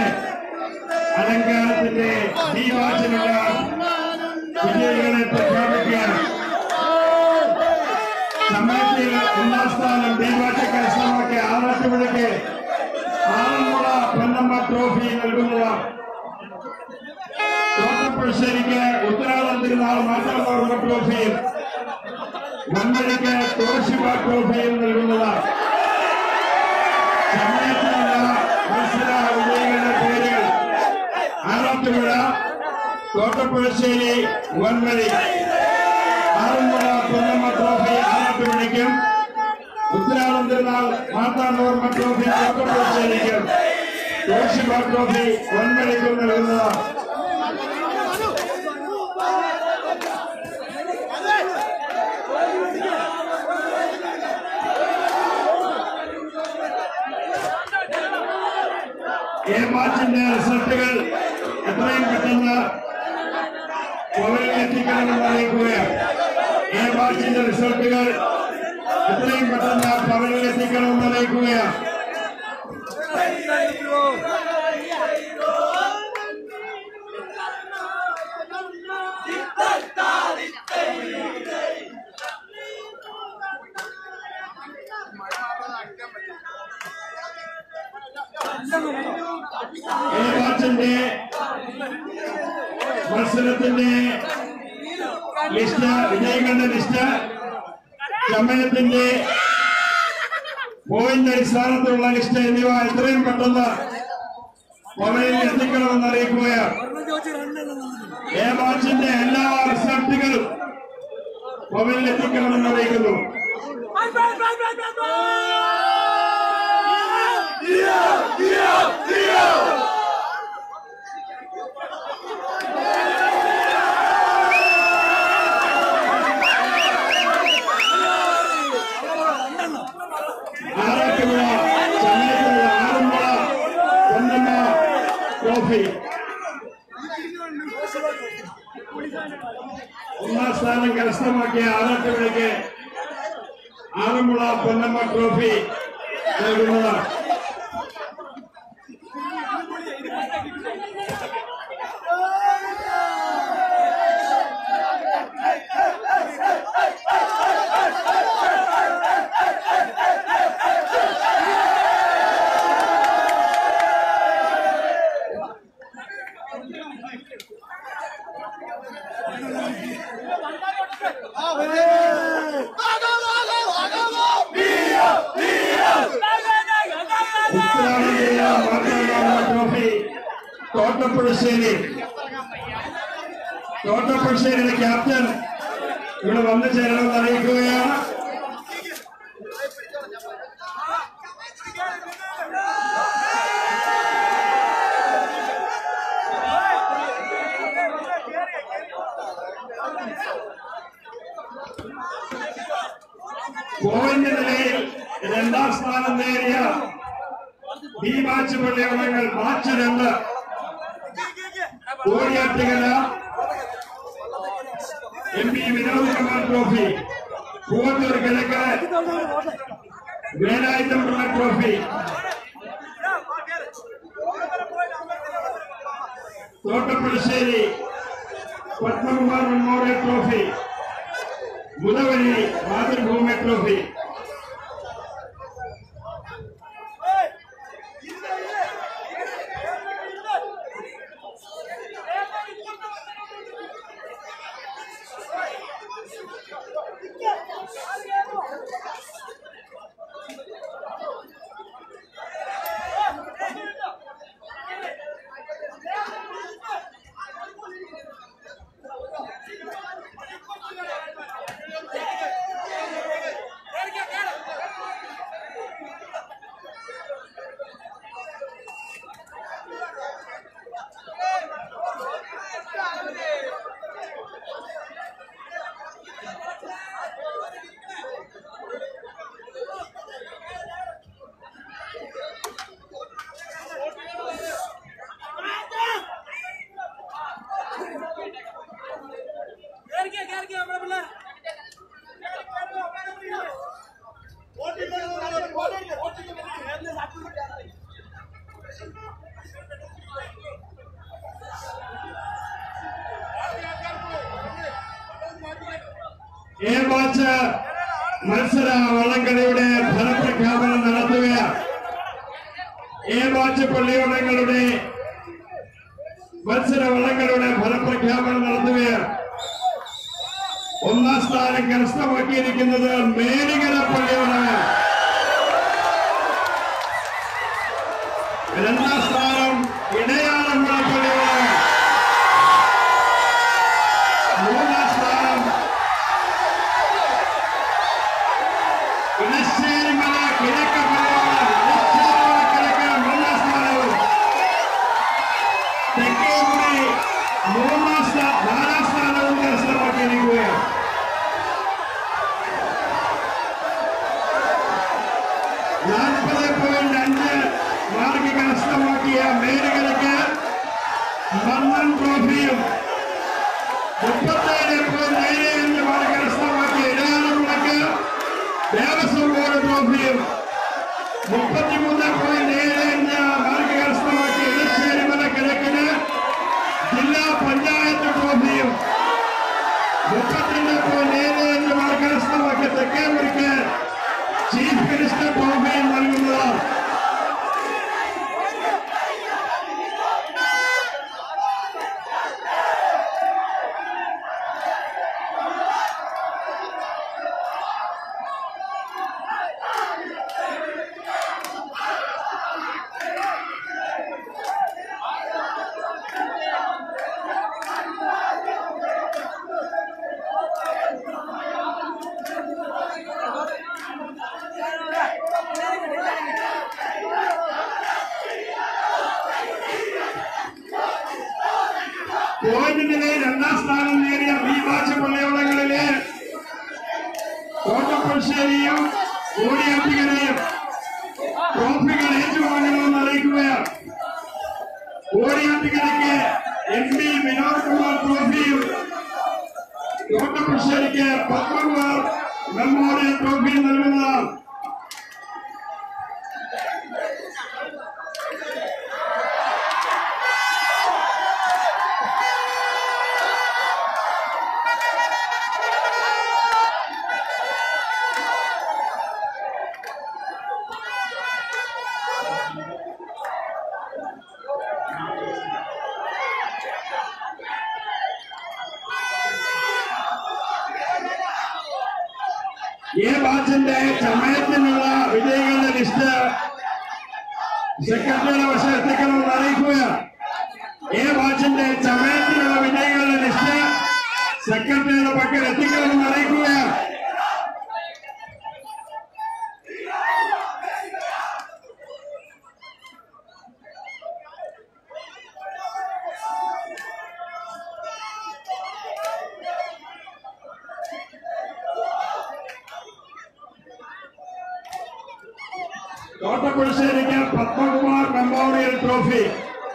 അലങ്കാരത്തിന്റെ ദീപാചനുള്ള വിജയികളെ പ്രഖ്യാപിക്കുകയാണ് സമയത്തിൽ ഒന്നാം സ്ഥാനം ദീപാച്ച കരസ്ഥമാക്കിയ ആറാട്ടുപുഴയ്ക്ക് ആറന്മുള പൊന്നമ്മ ട്രോഫി നൽകുന്നതാണ് കോട്ടപ്പുഴശ്ശേരിക്ക് ഉത്തരാടം തിരുനാൾ മാറ്റാത്ത ട്രോഫിയും വന്മഴിക്ക് തോഷിബ ട്രോഫിയും നൽകുന്നതാണ് സമയത്തിനുള്ള മത്സര വിജയികളുടെ പേരുകൾ ആറാട്ടുപുഴ കോട്ടപ്പുഴശ്ശേരി വൻവഴി ആറന്മുള പൊന്നമ്മ ട്രോഫി ആറാട്ടുപുഴയ്ക്കും ഉത്തരാടം തിരുനാൾ മാർത്താണ്ഡവർമ്മ ട്രോഫി കോട്ടപ്പുറശ്ശേരിക്കും തോഷിബ ട്രോഫി പൊന്മലയ്ക്കും നൽകുന്നതാണ് എ മാച്ചിന്റെ റിസൾട്ടുകൾ എത്രയും പെട്ടെന്ന് പവനിലെത്തിക്കണമെന്ന് അറിയിക്കുകയാണ് എ മാച്ചിന്റെ റിസൾട്ടുകൾ എത്രയും പെട്ടെന്ന് പവനിലെത്തിക്കണമെന്ന് അറിയിക്കുകയാണ് എ മാച്ചിന്റെ മത്സരത്തിന്റെ ലിസ്റ്റ് വിജയികളുടെ ലിസ്റ്റ് സമയത്തിന്റെ പോയിന്റ് അടിസ്ഥാനത്തിലുള്ള ലിസ്റ്റ് എന്നിവ എത്രയും പെട്ടെന്ന് മൊബൈലിൽ എത്തിക്കണമെന്ന് അറിയിക്കുകയാണ് എ മാച്ചിന്റെ എല്ലാ റിസൾട്ടുകളും മൊബൈലിൽ എത്തിക്കണമെന്ന് അറിയിക്കുന്നു ആറാട്ടുപുഴ ചെന്നൈക്കുള്ള ആറന്മുള പൊന്നമ്മ ട്രോഫി ഒന്നാം സ്ഥാനം കരസ്ഥമാക്കിയ ആറാട്ടുപുഴയ്ക്ക് ആറന്മുള പൊന്നമ്മ ട്രോഫി നൽകുന്നതാണ് ഉത്തരാഖണ്ഡ് ജില്ലാ മാർത്താണ്ഡവർമ്മ ട്രോഫി തോട്ടപ്പുഴശ്ശേരി തോട്ടപ്പുഴശ്ശേരിയുടെ ക്യാപ്റ്റൻ ഇവിടെ വന്നു ചേരണമെന്ന് അറിയിക്കുകയാണ് പോയിന്റ് നിലയിൽ രണ്ടാം സ്ഥാനം നേടിയ ബി മാച്ച് പള്ളിയോളങ്ങൾ മാച്ച് രണ്ട് Kodiyattukara M P Vinod Kumar trophy Poovathur കിഴക്ക് Velayudhampillai trophy Thottapuzhassery Padmakumar memorial trophy Muthavari Mathrubhumi trophy A match മത്സര വള്ളംകളിയുടെ ഫലപ്രഖ്യാപനം നടത്തുകയാണ് എ മാച്ച് പള്ളിയോടങ്ങളുടെ മത്സര വള്ളംകളിയുടെ ഫലപ്രഖ്യാപനം നടത്തുകയാണ് ഒന്നാം സ്ഥാനം കരസ്ഥമാക്കിയിരിക്കുന്നത് മേലികര പള്ളിയോടാണ് രണ്ടാം സ്ഥാനം ഇടയാറമ്പുഴ പള്ളിയോടാണ് മൂന്നാം സ്ഥാനം ഇടശ്ശേരി നാൽപ്പത് പോയിന്റ് അഞ്ച് മാർക്ക് കരസ്ഥമാക്കിയ മേലുകൾക്ക് മന്നൻ ട്രോഫിയും മുപ്പത്തേഴ് പോയിന്റ് ഏഴ് അഞ്ച് മാർക്ക് കരസ്ഥമാക്കിയ ഇടയാറുള്ളക്ക് ദേവസ്വം ബോർഡ് ട്രോഫിയും മുപ്പത്തിമൂന്ന് പോയിന്റ് ഏഴ് അഞ്ച് മാർക്ക് കരസ്ഥമാക്കിയ ഇടശ്ശേരി മല കിഴക്കിന് ജില്ലാ പഞ്ചായത്ത് ട്രോഫിയും മുപ്പത്തിരണ്ട് പോയിന്റ് ഏഴ് അഞ്ച് മാർക്ക് കരസ്ഥമാക്കിയ തെക്കേമുറിക്ക് ചീഫ് മിനിസ്റ്റർ ട്രോഫിയും നൽകുന്നതാണ് പോയിന്റ് നിലയിൽ രണ്ടാം സ്ഥാനം നേടിയ ബി ബാച്ച് പള്ളിയോളങ്ങളിലെ കോട്ടപ്പുഴശ്ശേരിയും കോടിയാട്ടികരെയും ട്രോഫികൾ ഏറ്റുവാങ്ങണമെന്ന് അറിയിക്കുകയാണ് കോടിയാട്ടികരയ്ക്ക് എം പി വിനോദ് കുമാർ ട്രോഫിയും കോട്ടപ്പുഴശ്ശേരിക്ക് പത്മകുമാർ മെമ്മോറിയൽ ട്രോഫിയും നൽകുന്നതാണ് എ ബാച്ചിന്റെ സമയത്തിനുള്ള വിജയികളുടെ ലിസ്റ്റ് സെക്രട്ടറിയുടെ വശം എത്തിക്കണമെന്ന് അറിയിക്കുകയാണ് എ ബാച്ചിന്റെ സമയത്തിനുള്ള വിജയികളുടെ ലിസ്റ്റ് സെക്രട്ടറിയുടെ പക്കൽ എത്തിക്കണമെന്ന് അറിയിക്കുകയാണ് കോട്ടപ്പുഴശ്ശേരിക്ക് പത്മകുമാർ മെമ്മോറിയൽ ട്രോഫി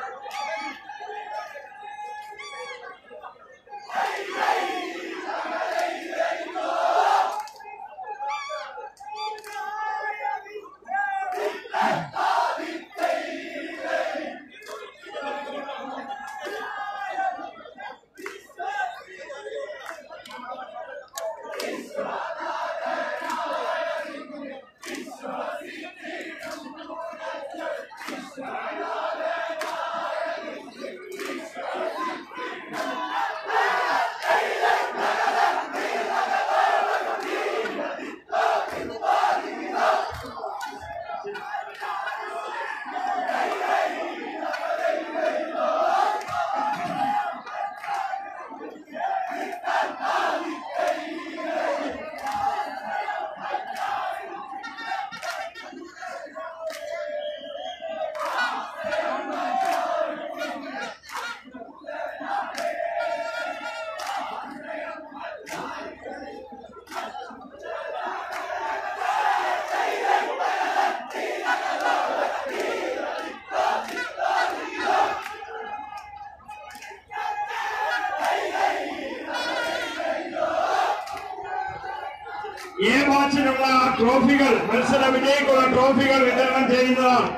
എ ബാച്ചിനുള്ള ട്രോഫികൾ മത്സര വിജയിക്കുള്ള ട്രോഫികൾ വിതരണം ചെയ്യുന്നതാണ്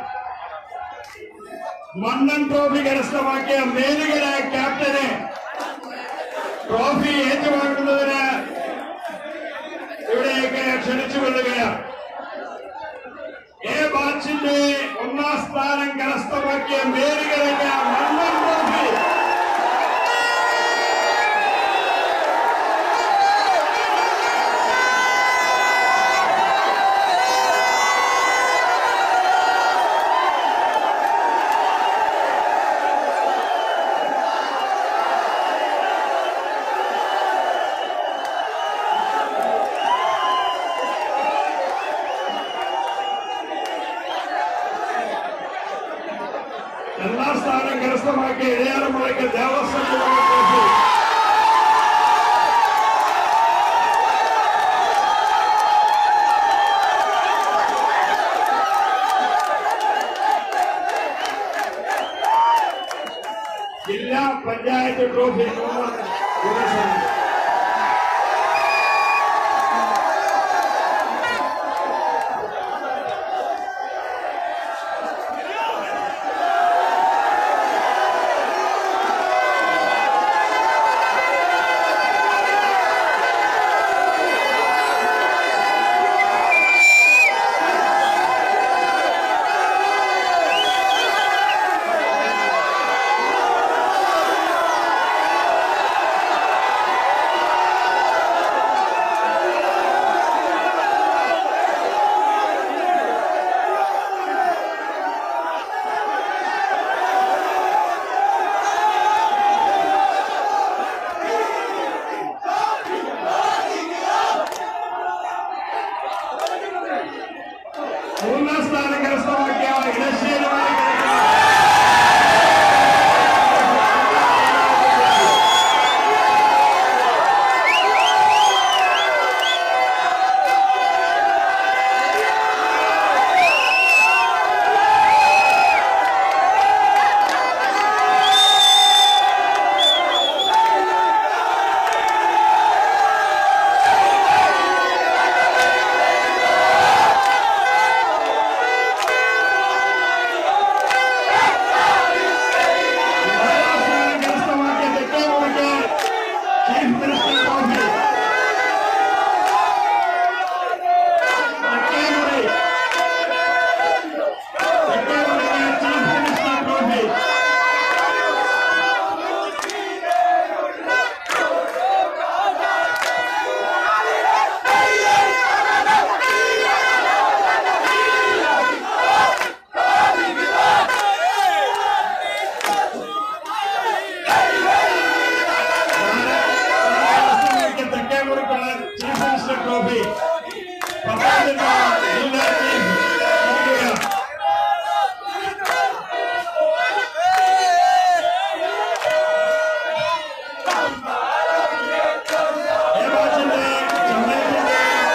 മണ്ണൻ ട്രോഫി കരസ്ഥമാക്കിയ മേലുകര ക്യാപ്റ്റനെ ട്രോഫി ഏറ്റുവാങ്ങുന്നതിന് ഇവിടേക്ക് ക്ഷണിച്ചു കൊള്ളുകയാണ് എ ബാച്ചിന്റെ ഒന്നാം സ്ഥാനം കരസ്ഥമാക്കിയ മേലുകരയ്ക്ക് മണ്ണൻ ട്രോഫി രണ്ടാം സ്ഥാനം കരസ്ഥമാക്കിയ ഇടയാറമുളയ്ക്ക് Devaswom board trophy panchayat trophy മൂന്ന് ദിവസം മൂന്നാം സ്ഥാനം കരസ്ഥമാക്കിയ ഇടശ്ശേരിമായി നാലാം സ്ഥാനം കരസ്ഥമാക്കിയ തെക്കേമുറിക്ക് ചീഫ് മിനിസ്റ്റർ ട്രോഫി തെക്കേമുറി തെക്കേമുറിക്ക് ചീഫ് മിനിസ്റ്റർ ട്രോഫി തെക്കേമുറിക്കുള്ള ചീഫ് മിനിസ്റ്റർ ട്രോഫി പത്തനംതിട്ട ജില്ലാ ചീഫ് നൽകുക. ഏവാച്ചിന്റെ ചമ്മേറ്റിന്റെ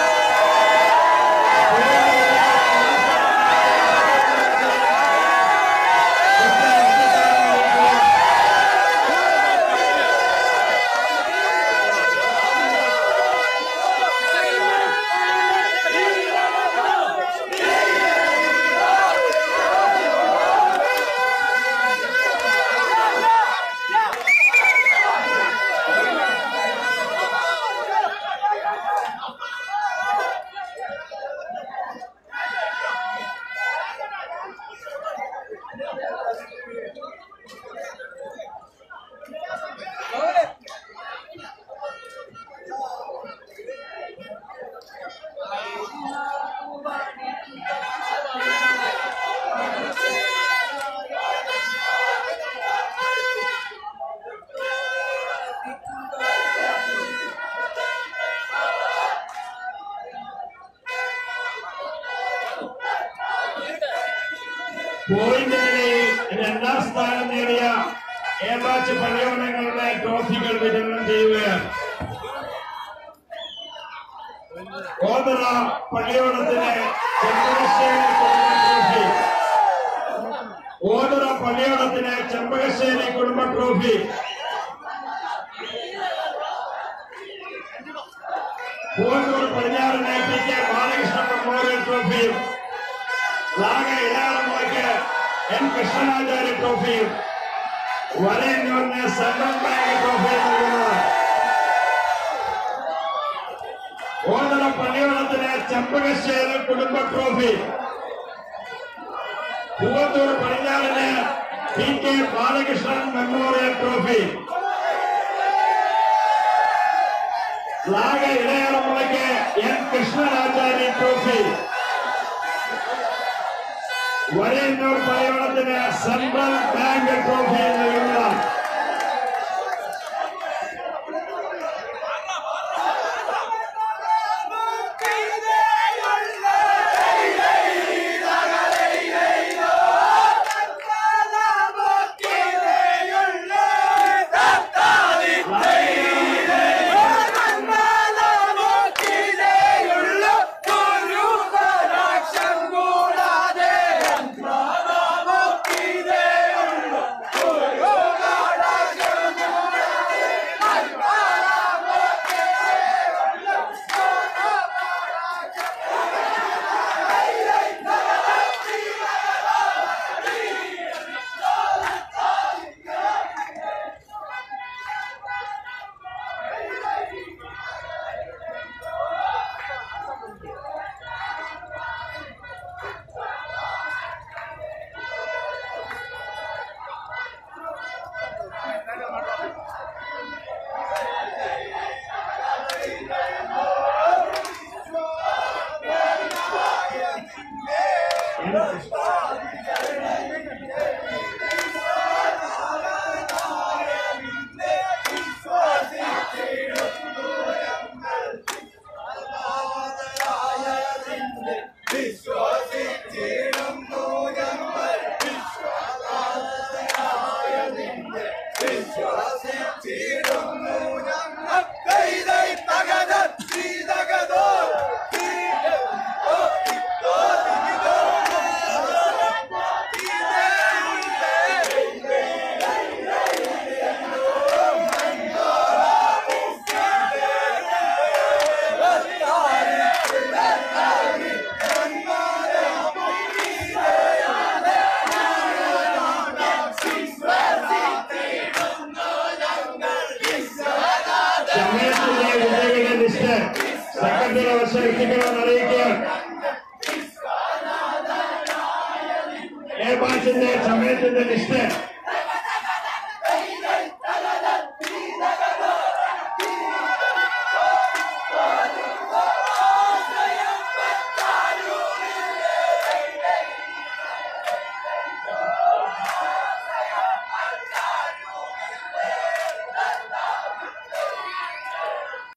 പോയിന്റ് നിലയിൽ രണ്ടാം സ്ഥാനം നേടിയ ഏതാച്ച് പള്ളിയോണങ്ങളുടെ ട്രോഫികൾ വിതരണം ചെയ്യുകയാണ് ഓതറ പള്ളിയോണത്തിന് ചെമ്പകശ്ശേരി കുടുംബ ട്രോഫി ഓതറ പള്ളിയോണത്തിന് ചെമ്പകശ്ശേരി കുടുംബ ട്രോഫി പൂവന്നൂർ പടിഞ്ഞാറിന് പി കെ ബാലകൃഷ്ണൻ മെമ്മോറിയൽ ട്രോഫിയും ലാഗ ഇടാറമ്മയ്ക്ക് എൻ കൃഷ്ണനാചാര്യ ട്രോഫിയും വരയന്നൂരിന് സെൻട്രൽ ബാങ്ക് ട്രോഫിയും നൽകുന്നത് ഓതറ പള്ളിയോളത്തിന് ചെമ്പകശ്ശേരി കുടുംബ ട്രോഫി പൂവത്തൂർ പടിഞ്ഞാറിന് P K Balakrishnan memorial trophy ലാഗ ഇടയാളമുളയ്ക്ക് എൻ കൃഷ്ണനാചാര്യ ട്രോഫി വരയന്നൂർ പലയോളത്തിന് സെൻട്രൽ ബാങ്ക് ട്രോഫി നൽകുന്നതാണ് കൂടാതെ സമയത്തിന്റെ വിജയികളുടെ ലിസ്റ്റ് സെക്രട്ടറി അവസരിക്കണമെന്ന് അറിയിക്കുക എ ബാച്ചിന്റെ സമയത്തിന്റെ ലിസ്റ്റ്